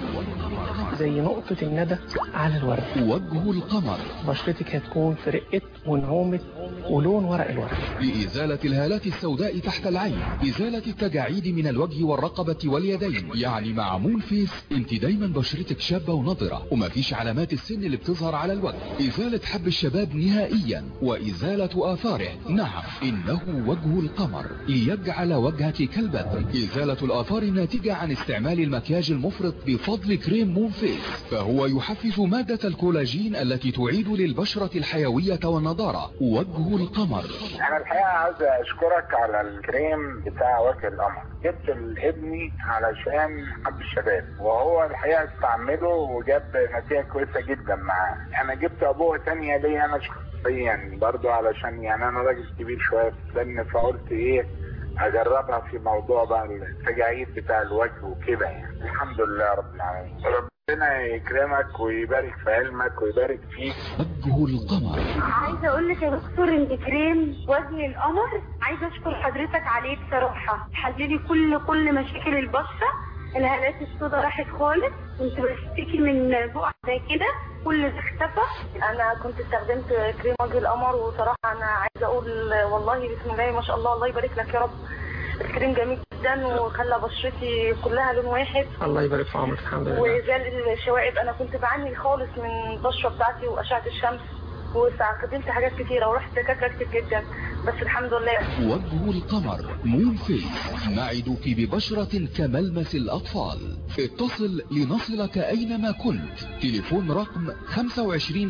زي نقطة الندى على الورد وجه القمر بشرتك هتكون في رقة ونعومة ولون ورق الورد لإزالة الهالات السوداء تحت العين إزالة التجاعيد من الوجه والرقبة واليدين يعني مع مون فيس انت دايما بشرتك شابة ونضرة ومفيش علامات السن اللي بتظهر على الوجه إزالة حب الشباب نهائيا وإزالة آثاره نعم إنه وجه القمر ليجعل وجهك كالبدر إزالة الآثار الناتجة عن استعمال المكياج المفرط بفضل كريم مون فيس فهو يحفز مادة الكولاجين التي تعيد للبشرة الحيوية والنضارة وجه القمر انا الحقيقه عاوز اشكرك على الكريم بتاع وجه القمر جبت لابني علشان حب الشباب وهو الحقيقه استعمله وجاب نتيجه كويسه جدا معاه انا جبت ابوه تانية ليا انا شخصيا برضو علشان يعني انا راجل كبير شويه في السن فقلت ايه اجربها في موضوع بقى التجاعيد بتاع الوجه وكده يعني الحمد لله رب العالمين ربنا يكرمك ويبارك في علمك ويبارك فيك وجه القمر عايزه اقول لك يا دكتور انت كريم وجه القمر عايزه اشكر حضرتك عليه بصراحه حللي كل كل مشاكل البشره الهالات السوداء راحت خالص كنت بشتكي من بقع زي كده كل ده اختفى انا كنت استخدمت كريم وجه القمر وصراحه انا عايزه اقول والله بسم الله ما شاء الله الله يبارك لك يا رب الكريم جميل جدا وخلى بشرتي كلها لون واحد الله يبارك في عمرك الحمد لله وزال الشوائب انا كنت بعاني خالص من البشره بتاعتي واشعه الشمس واستخدمت حاجات كتيره ورحت دكاتره كتير جدا بس الحمد لله وجه القمر مون فيس نعدك ببشرة كملمس الأطفال اتصل لنصلك أينما كنت تليفون رقم 25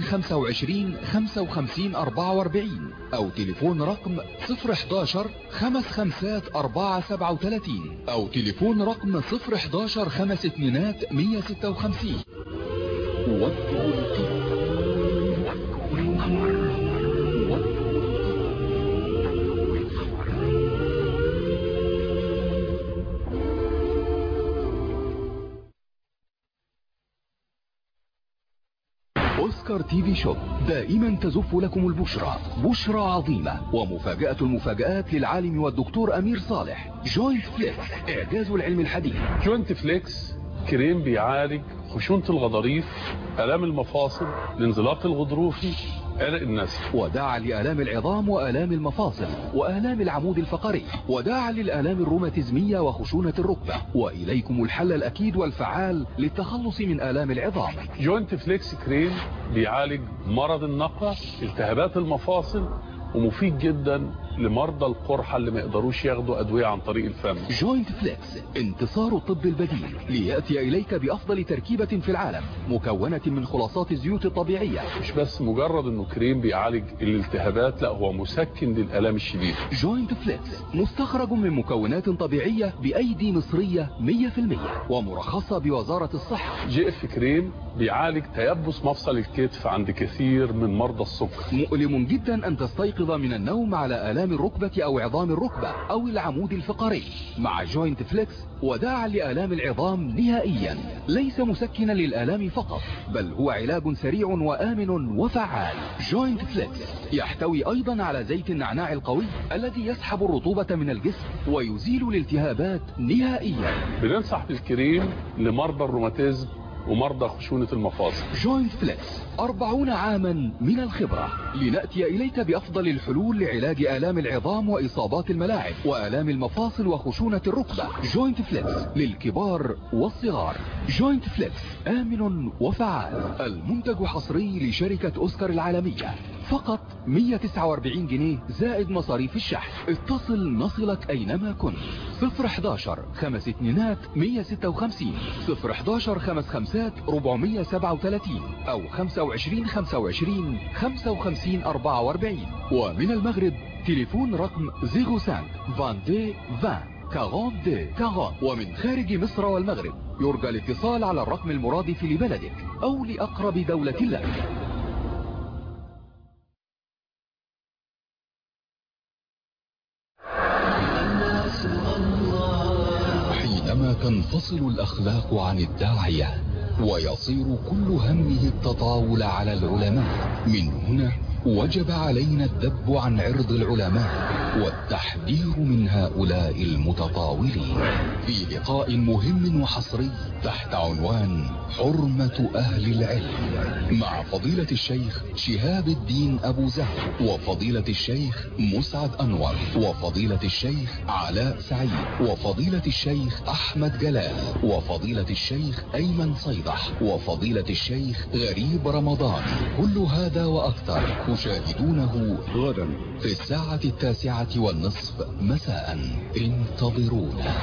25 55 44 أو تليفون رقم 011 خمس خمسات 4 37 أو تليفون رقم 011 خمس اتنينات 156 وجه القمر أوسكار تي في شوب دائما تزف لكم البشرى بشرى عظيمة ومفاجأة المفاجآت للعالم والدكتور أمير صالح جوينت فليكس إعجاز العلم الحديث جوينت فليكس كريم بيعالج خشونة الغضاريف آلام المفاصل الانزلاق الغضروفي عرق النسل وداعا لآلام العظام وآلام المفاصل وآلام العمود الفقري وداعا للآلام الروماتيزمية وخشونة الركبة وإليكم الحل الأكيد والفعال للتخلص من آلام العظام جوينت فليكس كريم بيعالج مرض النقع التهابات المفاصل ومفيد جدا لمرضى القرحة اللي ما يقدروش ياخدوا أدوية عن طريق الفم جوينت فليكس انتصار الطب البديل ليأتي إليك بأفضل تركيبة في العالم مكونة من خلاصات الزيوت الطبيعية مش بس مجرد انه كريم بيعالج الالتهابات لا هو مسكن للآلام الشديدة جوينت فليكس مستخرج من مكونات طبيعية بأيدي مصرية 100% ومرخصة بوزارة الصحة جي اف كريم بيعالج تيبس مفصل الكتف عند كثير من مرضى السكر مؤلم جدا أن تستيقظ من النوم على آلام الركبة أو عظام الركبة أو العمود الفقري مع جوينت فليكس وداعا لآلام العظام نهائيا ليس مسكنا للآلام فقط بل هو علاج سريع وآمن وفعال جوينت فليكس يحتوي أيضا على زيت النعناع القوي الذي يسحب الرطوبة من الجسم ويزيل الالتهابات نهائيا بننصح بالكريم لمرضى الروماتيزم ومرضى خشونة المفاصل جوينت فليكس أربعون عاما من الخبرة لنأتي إليك بأفضل الحلول لعلاج آلام العظام وإصابات الملاعب وآلام المفاصل وخشونة الركبة جوينت فليكس للكبار والصغار جوينت فليكس آمن وفعال المنتج حصري لشركة أوسكار العالمية فقط 149 جنيه زائد مصاريف الشحن اتصل نصلك أينما كنت 011 خمس اتنينات 156 011 خمس خمسات 437 أو 25 25 55 44 ومن المغرب تليفون رقم 05 22 20 42 40 ومن خارج مصر والمغرب يرجى الاتصال على الرقم المرادف لبلدك أو لأقرب دولة لك حينما تنفصل الأخلاق عن الداعية ويصير كل همه التطاول على العلماء من هنا وجب علينا الذب عن عرض العلماء والتحذير من هؤلاء المتطاولين في لقاء مهم وحصري تحت عنوان حرمة أهل العلم مع فضيلة الشيخ شهاب الدين أبو زهر وفضيلة الشيخ مسعد أنور وفضيلة الشيخ علاء سعيد وفضيلة الشيخ أحمد جلال وفضيلة الشيخ أيمن صيدح وفضيلة الشيخ غريب رمضان كل هذا وأكثر تشاهدونه غدا في الساعة التاسعة والنصف مساء انتظرونا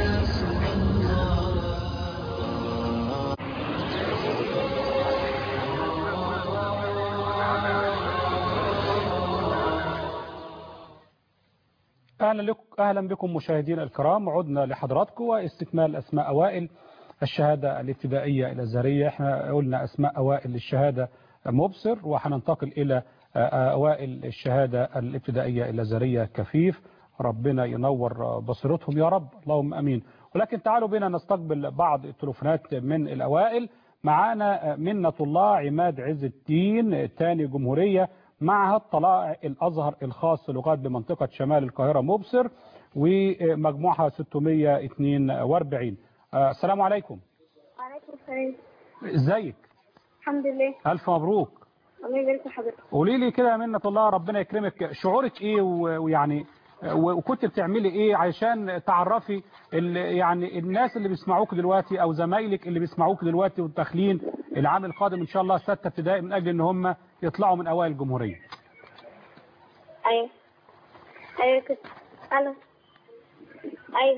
أهلا, لك أهلا بكم مشاهدينا الكرام عدنا لحضراتكم واستكمال أسماء أوائل الشهادة الابتدائية الأزهرية احنا قلنا أسماء أوائل للشهادة مبصر وهننتقل إلى أوائل الشهادة الابتدائية الأزهرية كفيف ربنا ينور بصيرتهم يا رب اللهم أمين ولكن تعالوا بنا نستقبل بعض التلفونات من الأوائل معانا منة الله عماد عز الدين ثاني جمهورية معهد طلائع الأزهر الخاص لغات بمنطقة شمال القاهرة مبصر ومجموعها 642 السلام عليكم وعليكم السلام ازيك الحمد لله ألف مبروك الله يبارك في حضرتك قولي لي كده يا منة الله ربنا يكرمك شعورك ايه ويعني وكنت بتعملي ايه علشان تعرفي يعني الناس اللي بيسمعوك دلوقتي او زمايلك اللي بيسمعوك دلوقتي والداخلين العام القادم ان شاء الله ستة ابتدائي من اجل ان هم يطلعوا من اوائل الجمهورية ايوه ايوه كنت الو ايوه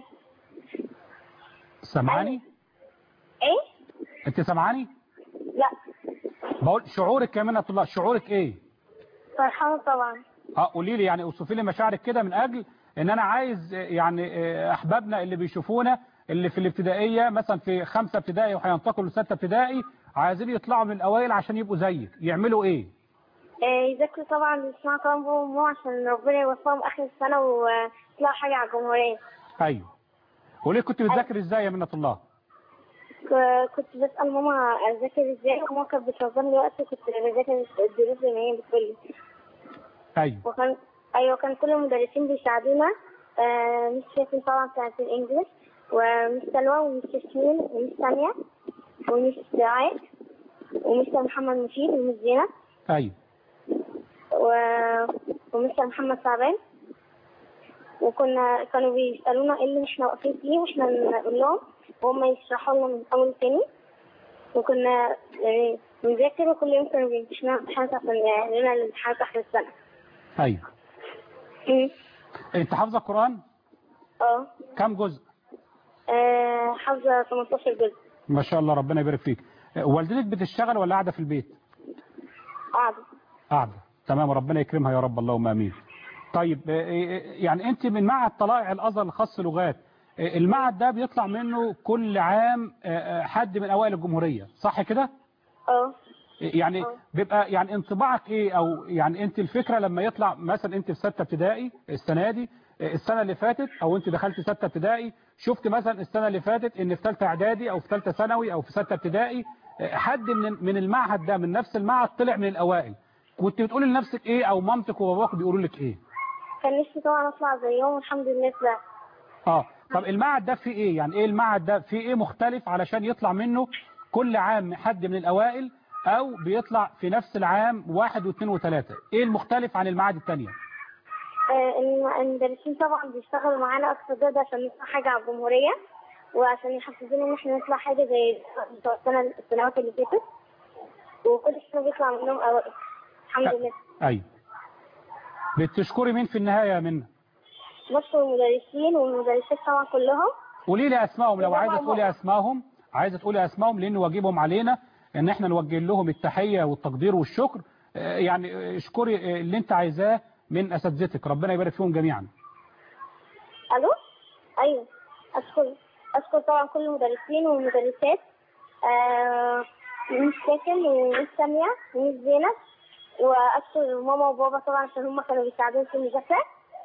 سامعاني ايه انت سامعاني لا بقول شعورك يا منة الله شعورك ايه فرحانه طبعا اه قولي لي يعني اوصفي لي مشاعرك كده من اجل ان انا عايز يعني احبابنا اللي بيشوفونا اللي في الابتدائيه مثلا في خمسه ابتدائي وهينتقلوا لسته ابتدائي عايزين يطلعوا من الاوائل عشان يبقوا زيك يعملوا ايه؟ إيه يذاكروا طبعا يسمعوا كلام بابا وماما عشان ربنا يوفقهم اخر السنه ويطلعوا حاجه على الجمهوريه ايوه وليه كنت بتذاكر ازاي يا منة الله؟ كنت بسال ماما اذاكر ازاي وماما كانت بتنظم لي وقت كنت بذاكر الدروس زي ما هي بتقول لي ايوه وكان ايوه كان كل المدرسين بيساعدونا آه مش شايفين طبعا بتاعت الانجليش ومش سلوى ومش ياسمين ومش سامية ومش دعاء ومش محمد مفيد ومش زينب ايوه و... ومش محمد شعبان وكنا كانوا بيسألونا ايه اللي احنا واقفين فيه واحنا نقول لهم وهم يشرحوا لنا من اول تاني وكنا يعني بنذاكر وكل يوم كانوا بيمتحنونا امتحانات عشان يعني لنا الامتحانات اخر السنة ايوه انت حافظه القران اه كم جزء آه، حافظه 18 جزء ما شاء الله ربنا يبارك فيك والدتك بتشتغل ولا قاعده في البيت قاعده قاعده تمام ربنا يكرمها يا رب اللهم امين طيب يعني انت من معهد طلائع الازهر الخاص لغات المعهد ده بيطلع منه كل عام حد من اوائل الجمهوريه صح كده اه يعني أوه. بيبقى يعني انطباعك ايه او يعني انت الفكرة لما يطلع مثلا انت في ستة ابتدائي السنة دي السنة اللي فاتت او انت دخلت ستة ابتدائي شفت مثلا السنة اللي فاتت ان في ثالثه اعدادي او في ثالثه ثانوي او في ستة ابتدائي حد من من المعهد ده من نفس المعهد طلع من الاوائل كنت بتقولي لنفسك ايه او مامتك وباباك بيقولوا لك ايه كان نفسي طبعا اطلع زيهم والحمد لله طلعت اه طب المعهد ده فيه ايه يعني ايه المعهد ده فيه ايه مختلف علشان يطلع منه كل عام حد من الأوائل أو بيطلع في نفس العام واحد واثنين وثلاثة إيه المختلف عن المعاد التانية آه، الم- المدرسين طبعا بيشتغلوا معانا اقصى جهد عشان نطلع حاجه على الجمهوريه وعشان يحفزونا ان احنا نطلع حاجه زي بتوع السنه السنوات اللي فاتت وكل سنه بيطلع منهم اوائل الحمد لله أيوة بتشكري مين في النهاية يا منى بشكر المدرسين والمدرسات طبعا كلهم قولي لي اسمائهم لو طبعاً عايزه تقولي اسمائهم عايزه تقولي اسمائهم لان واجبهم علينا ان احنا نوجه لهم التحيه والتقدير والشكر آه، يعني آه، اشكري آه، اللي انت عايزاه من اساتذتك ربنا يبارك فيهم جميعا الو ايوه اشكر اشكر طبعا كل المدرسين والمدرسات آه ميس ساكن وميس سامية وميس زينب واشكر ماما وبابا طبعا عشان هم كانوا بيساعدوني في المذاكرة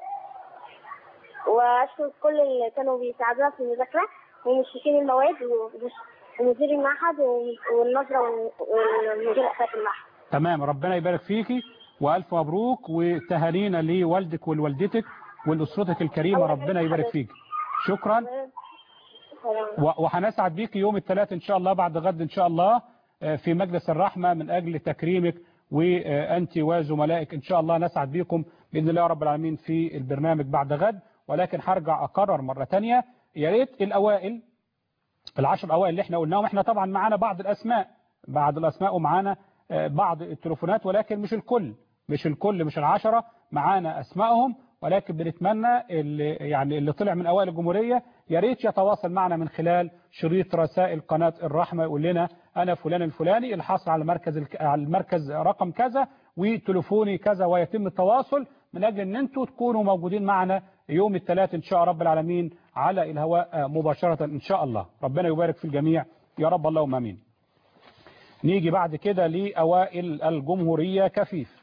واشكر كل اللي كانوا بيساعدونا في المذاكرة ومشرفين المواد ومش- ومدير المعهد والنظرة والمدير أخلاق المعهد تمام ربنا يبارك فيكي والف مبروك وتهانينا لوالدك ولوالدتك ولاسرتك الكريمه ربنا يبارك فيك شكرا و- وهنسعد بيك يوم الثلاث ان شاء الله بعد غد ان شاء الله آه، في مجلس الرحمه من اجل تكريمك وانت وزملائك ان شاء الله نسعد بيكم باذن الله رب العالمين في البرنامج بعد غد ولكن هرجع اكرر مره ثانيه يا ريت الاوائل العشر اوائل اللي احنا قلناهم احنا طبعا معانا بعض الاسماء بعض الاسماء ومعانا آه، بعض التليفونات ولكن مش الكل مش الكل مش العشرة معانا اسمائهم ولكن بنتمنى اللي يعني اللي طلع من اوائل الجمهوريه يا ريت يتواصل معنا من خلال شريط رسائل قناه الرحمه يقول لنا انا فلان الفلاني اللي حصل على مركز الك... على المركز رقم كذا وتليفوني كذا ويتم التواصل من اجل ان انتم تكونوا موجودين معنا يوم الثلاث ان شاء رب العالمين على الهواء آه، مباشره ان شاء الله ربنا يبارك في الجميع يا رب اللهم امين نيجي بعد كده لأوائل الجمهورية كفيف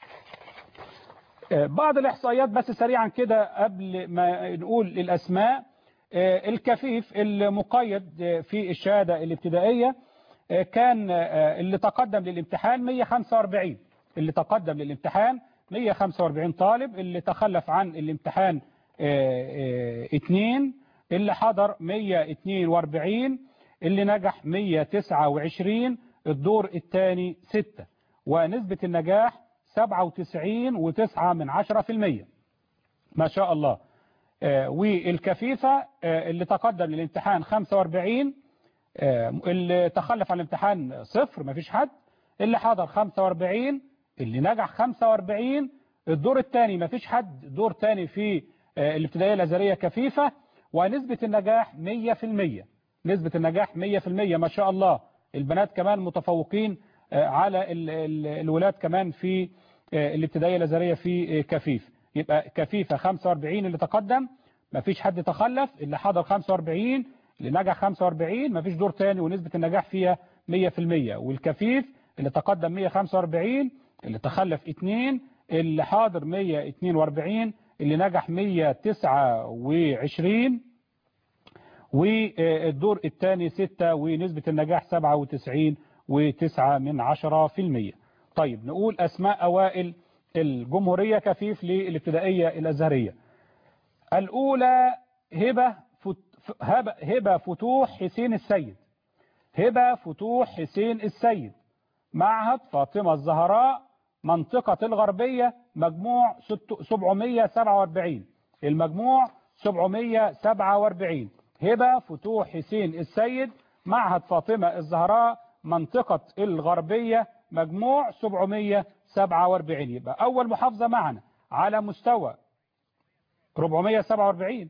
آه، بعض الإحصائيات بس سريعا كده قبل ما نقول الأسماء آه، الكفيف المقيد آه، في الشهادة الابتدائية آه، كان آه، اللي تقدم للامتحان 145 اللي تقدم للامتحان 145 طالب اللي تخلف عن الامتحان آه، آه، اتنين اللي حضر 142 اللي نجح 129 الدور الثاني 6 ونسبة النجاح 97 وتسعة من عشرة في المية ما شاء الله آه، والكفيفة آه، اللي تقدم للامتحان 45 آه، اللي تخلف عن الامتحان صفر ما فيش حد اللي حضر 45 اللي نجح 45 الدور الثاني ما فيش حد دور ثاني في آه، الابتدائية الأزهرية كفيفة ونسبة النجاح 100% نسبة النجاح 100% ما شاء الله البنات كمان متفوقين آه، على ال- ال- الولاد كمان في آه، الابتدائية الأزهرية في آه، كفيف يبقى كفيفة 45 اللي تقدم ما فيش حد تخلف اللي حضر 45 اللي نجح 45 ما فيش دور تاني ونسبة النجاح فيها 100% والكفيف اللي تقدم 145 اللي تخلف 2 اللي حاضر 142 اللي نجح 129 والدور الثاني 6 ونسبة النجاح 97 وتسعة من عشرة في المية طيب نقول أسماء أوائل الجمهورية كفيف للابتدائية الأزهرية الأولى هبة فت... هبة هبة فتوح حسين السيد هبة فتوح حسين السيد معهد فاطمة الزهراء منطقة الغربية مجموع ست- 747 المجموع 747 هبة فتوح حسين السيد معهد فاطمة الزهراء منطقة الغربية مجموع 747 يبقى أول محافظة معنا على مستوى 447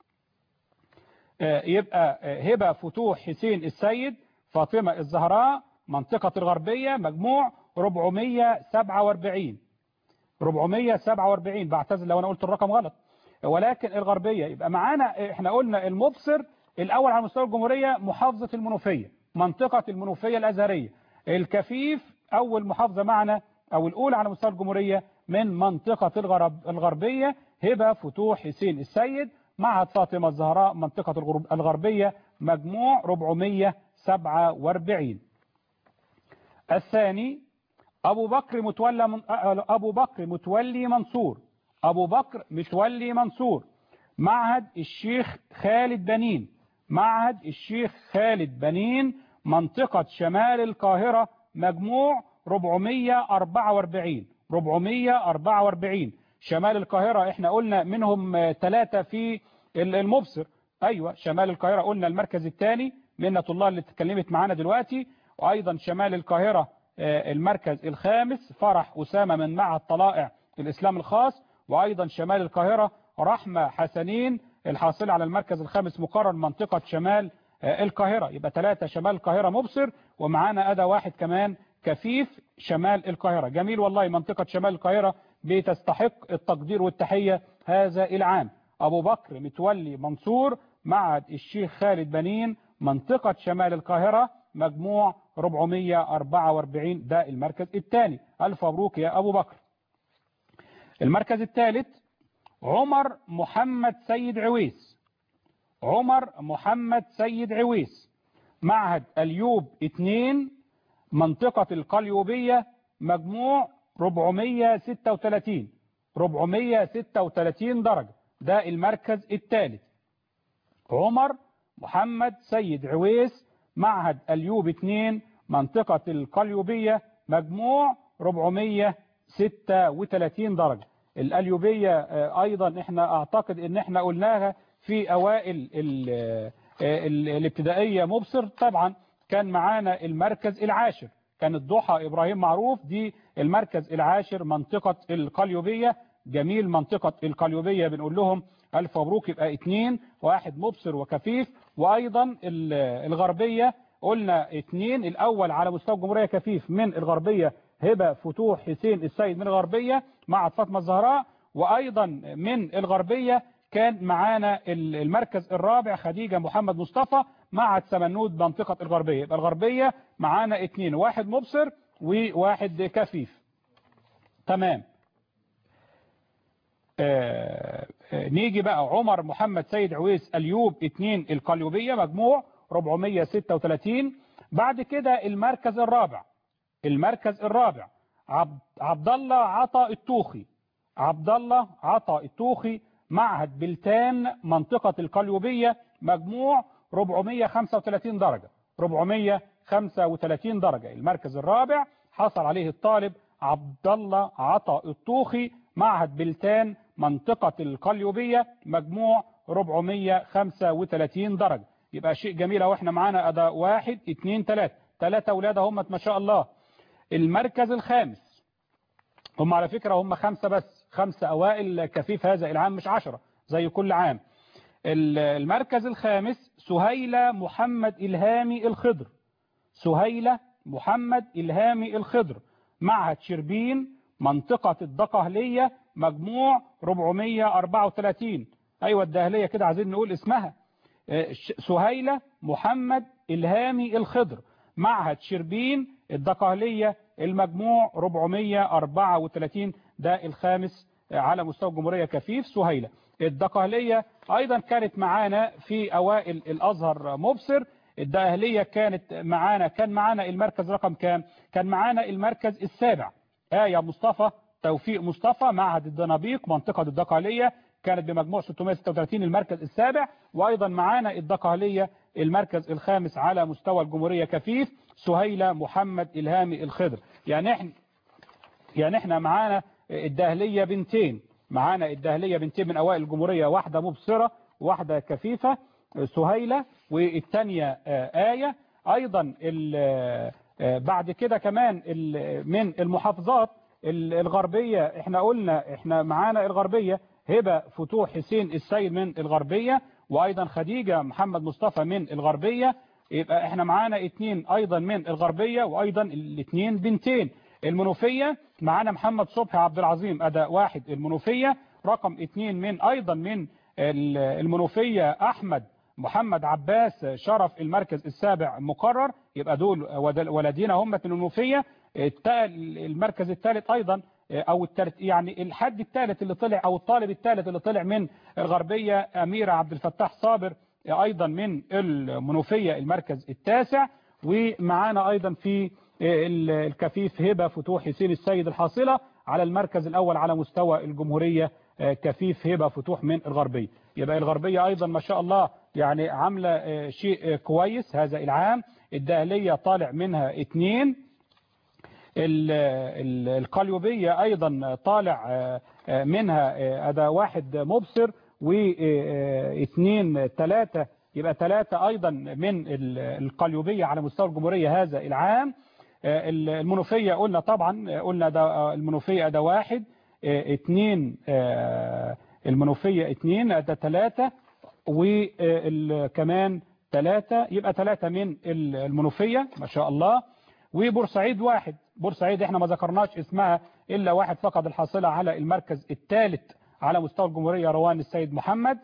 آه، يبقى آه، هبة فتوح حسين السيد فاطمة الزهراء منطقة الغربية مجموع 447 447 بعتذر لو انا قلت الرقم غلط ولكن الغربية يبقى معانا احنا قلنا المبصر الاول على مستوى الجمهورية محافظة المنوفية منطقة المنوفية الازهرية الكفيف اول محافظة معنا او الاولى على مستوى الجمهورية من منطقة الغرب الغربية هبة فتوح حسين السيد معهد فاطمة الزهراء منطقة الغرب- الغربية مجموع 447 الثاني أبو بكر متولى من أبو بكر متولي منصور أبو بكر متولي منصور معهد الشيخ خالد بنين معهد الشيخ خالد بنين منطقة شمال القاهرة مجموع 444 444 شمال القاهرة احنا قلنا منهم ثلاثة في المبصر ايوه شمال القاهرة قلنا المركز الثاني منة الله اللي اتكلمت معانا دلوقتي وايضا شمال القاهرة المركز الخامس فرح أسامة من معهد طلائع الإسلام الخاص وأيضا شمال القاهرة رحمة حسنين الحاصل على المركز الخامس مقرر منطقة شمال القاهرة يبقى ثلاثة شمال القاهرة مبصر ومعانا أدى واحد كمان كفيف شمال القاهرة جميل والله منطقة شمال القاهرة بتستحق التقدير والتحية هذا العام أبو بكر متولي منصور معهد الشيخ خالد بنين منطقة شمال القاهرة مجموع 444 ده المركز الثاني ألف مبروك يا أبو بكر المركز الثالث عمر محمد سيد عويس عمر محمد سيد عويس معهد اليوب 2 منطقة القليوبية مجموع 436 436 درجة ده المركز الثالث عمر محمد سيد عويس معهد اليوب 2 منطقة القليوبية مجموع 436 درجة الأليوبية أيضا احنا أعتقد ان احنا قلناها في أوائل ال ال الابتدائية مبصر طبعا كان معانا المركز العاشر كان الضحى إبراهيم معروف دي المركز العاشر منطقة القليوبية جميل منطقة القليوبية بنقول لهم ألف مبروك يبقى اتنين واحد مبصر وكفيف وأيضا الغربية قلنا اتنين الأول على مستوى الجمهورية كفيف من الغربية هبة فتوح حسين السيد من الغربية مع فاطمة الزهراء وأيضا من الغربية كان معانا المركز الرابع خديجة محمد مصطفى مع سمنود منطقة الغربية يبقى الغربية معانا اتنين واحد مبصر وواحد كفيف تمام آه نيجي بقى عمر محمد سيد عويس اليوب 2 القليوبية مجموع 436 بعد كده المركز الرابع المركز الرابع عبد, عبد الله عطا التوخي عبد الله عطا التوخي معهد بلتان منطقة القليوبية مجموع 435 درجة 435 درجة المركز الرابع حصل عليه الطالب عبد الله عطا الطوخي معهد بلتان منطقة القليوبية مجموع 435 درجة يبقى شيء جميل واحنا معانا أداء واحد اتنين تلاتة تلاتة أولاد هم ما شاء الله المركز الخامس هم على فكرة هم خمسة بس خمسة أوائل كفيف هذا العام مش عشرة زي كل عام المركز الخامس سهيلة محمد إلهامي الخضر سهيلة محمد إلهامي الخضر معهد شربين منطقة الدقهلية مجموع 434 أيوة الدهلية كده عايزين نقول اسمها سهيلة محمد إلهامي الخضر معهد شربين الدقهلية المجموع 434 ده الخامس على مستوى الجمهورية كفيف سهيلة الدقهلية أيضا كانت معانا في أوائل الأزهر مبصر الدقهلية كانت معانا كان معانا المركز رقم كام كان معانا المركز السابع آية مصطفى توفيق مصطفى معهد الدنابيق منطقة الدقهلية كانت بمجموع 636 المركز السابع وأيضا معانا الدقهلية المركز الخامس على مستوى الجمهورية كفيف سهيلة محمد إلهامي الخضر يعني احنا يعني احنا معانا الدهلية بنتين معانا الدهلية بنتين من أوائل الجمهورية واحدة مبصرة واحدة كفيفة سهيلة والثانية آية أيضا بعد كده كمان من المحافظات الغربية احنا قلنا احنا معانا الغربية هبة فتوح حسين السيد من الغربية وأيضا خديجة محمد مصطفى من الغربية يبقى احنا معانا اتنين أيضا من الغربية وأيضا الاثنين بنتين المنوفية معانا محمد صبحي عبد العظيم أداء واحد المنوفية رقم اتنين من أيضا من المنوفية أحمد محمد عباس شرف المركز السابع مقرر يبقى دول ولدين هم من المنوفية المركز الثالث أيضا أو الثالث يعني الحد الثالث اللي طلع أو الطالب الثالث اللي طلع من الغربية أميرة عبد الفتاح صابر أيضا من المنوفية المركز التاسع ومعانا أيضا في الكفيف هبة فتوح حسين السيد الحاصلة على المركز الأول على مستوى الجمهورية كفيف هبة فتوح من الغربية يبقى الغربية أيضا ما شاء الله يعني عاملة شيء كويس هذا العام الدهلية طالع منها اتنين ال- ال- القليوبية أيضا طالع آه، آه، منها آه، أدا واحد مبصر واثنين ثلاثة يبقى ثلاثة أيضا من ال- القليوبية على مستوى الجمهورية هذا العام آه، ال- المنوفية قلنا طبعا آه، قلنا ده آه، المنوفية ده واحد آه، اثنين آه، المنوفية اثنين ده ثلاثة وكمان ثلاثة يبقى ثلاثة من ال- المنوفية ما شاء الله وبورسعيد واحد بورسعيد احنا ما ذكرناش اسمها إلا واحد فقد الحاصلة على المركز الثالث على مستوى الجمهورية روان السيد محمد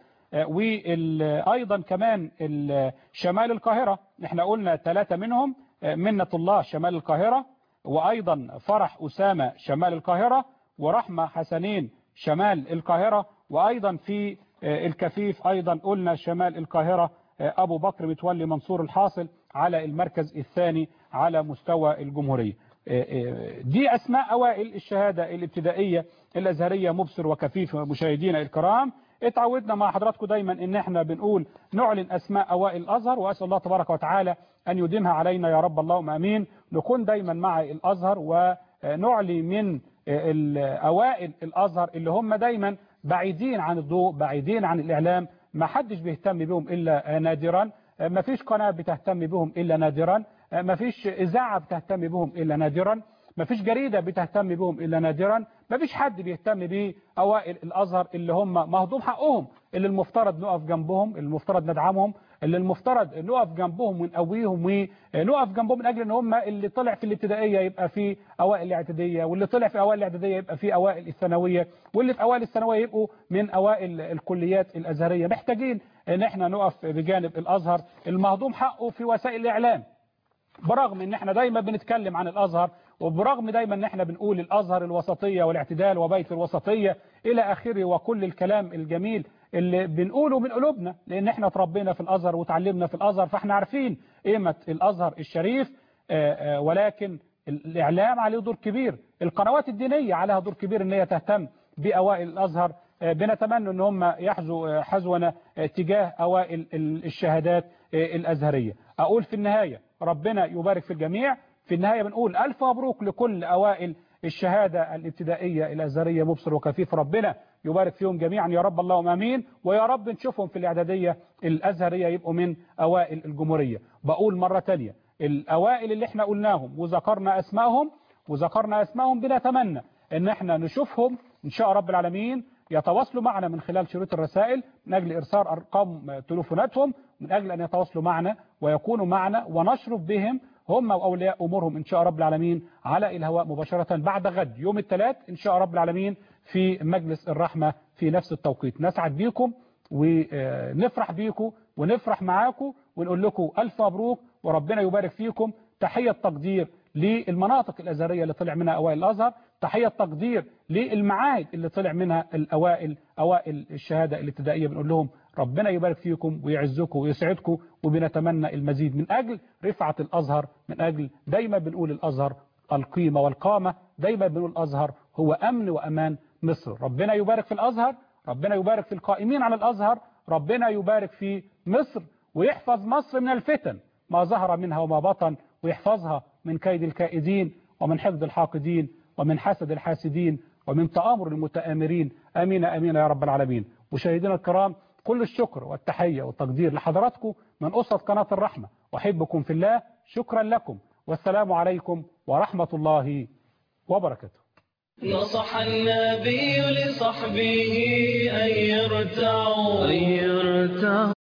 وأيضا كمان ال- شمال القاهرة احنا قلنا ثلاثة منهم آه، منة الله شمال القاهرة وأيضا فرح أسامة شمال القاهرة ورحمة حسنين شمال القاهرة وأيضا في آه، الكفيف أيضا قلنا شمال القاهرة آه، أبو بكر متولي منصور الحاصل على المركز الثاني على مستوى الجمهورية آه، آه، دي أسماء أوائل الشهادة الابتدائية الأزهرية مبصر وكفيف مشاهدينا الكرام اتعودنا مع حضراتكم دايما ان احنا بنقول نعلن اسماء اوائل الازهر واسال الله تبارك وتعالى ان يديمها علينا يا رب اللهم امين نكون دايما مع الازهر ونعلي من اوائل الازهر اللي هم دايما بعيدين عن الضوء بعيدين عن الاعلام ما حدش بيهتم بهم الا نادرا ما فيش قناه بتهتم بهم الا نادرا ما فيش اذاعه بتهتم بهم الا نادرا ما فيش جريدة بتهتم بهم إلا نادرا ما فيش حد بيهتم بأوائل الأزهر اللي هم مهضوم حقهم اللي المفترض نقف جنبهم اللي المفترض ندعمهم اللي المفترض نقف جنبهم ونقويهم ونقف جنبهم من أجل أن هم اللي طلع في الابتدائية يبقى في أوائل الاعتدادية واللي طلع في أوائل الاعتدادية يبقى في أوائل الثانوية واللي في أوائل الثانوية يبقوا من أوائل الكليات الأزهرية محتاجين أن احنا نقف بجانب الأزهر المهضوم حقه في وسائل الإعلام برغم ان احنا دايما بنتكلم عن الازهر وبرغم دايما ان احنا بنقول الازهر الوسطية والاعتدال وبيت الوسطية الى اخره وكل الكلام الجميل اللي بنقوله من قلوبنا لان احنا تربينا في الازهر وتعلمنا في الازهر فاحنا عارفين قيمة الازهر الشريف آآ آآ ولكن الاعلام عليه دور كبير القنوات الدينية عليها دور كبير ان هي تهتم باوائل الازهر بنتمنى ان هم يحزوا حزونا تجاه اوائل الشهادات الازهريه اقول في النهايه ربنا يبارك في الجميع في النهايه بنقول الف مبروك لكل اوائل الشهاده الابتدائيه الازهريه مبصر وكفيف ربنا يبارك فيهم جميعا يا رب اللهم امين ويا رب نشوفهم في الاعداديه الازهريه يبقوا من اوائل الجمهوريه بقول مره ثانيه الاوائل اللي احنا قلناهم وذكرنا اسمائهم وذكرنا اسمائهم بنتمنى ان احنا نشوفهم ان شاء رب العالمين يتواصلوا معنا من خلال شريط الرسائل من أجل إرسال أرقام تليفوناتهم من أجل أن يتواصلوا معنا ويكونوا معنا ونشرف بهم هم وأولياء أمورهم إن شاء رب العالمين على الهواء مباشرة بعد غد يوم الثلاث إن شاء رب العالمين في مجلس الرحمة في نفس التوقيت نسعد بيكم ونفرح بيكم ونفرح معاكم ونقول لكم ألف مبروك وربنا يبارك فيكم تحية تقدير للمناطق الأزهرية اللي طلع منها أوائل الأزهر تحية تقدير للمعاهد اللي طلع منها الأوائل أوائل الشهادة الابتدائية بنقول لهم ربنا يبارك فيكم ويعزكم ويسعدكم وبنتمنى المزيد من أجل رفعة الأزهر من أجل دايما بنقول الأزهر القيمة والقامة دايما بنقول الأزهر هو أمن وأمان مصر ربنا يبارك في الأزهر ربنا يبارك في القائمين على الأزهر ربنا يبارك في مصر ويحفظ مصر من الفتن ما ظهر منها وما بطن ويحفظها من كيد الكائدين ومن حقد الحاقدين ومن حسد الحاسدين ومن تآمر المتآمرين آمين آمين يا رب العالمين مشاهدينا الكرام كل الشكر والتحية والتقدير لحضراتكم من أسرة قناة الرحمة وأحبكم في الله شكرا لكم والسلام عليكم ورحمة الله وبركاته نصح النبي لصحبه أن يرتعوا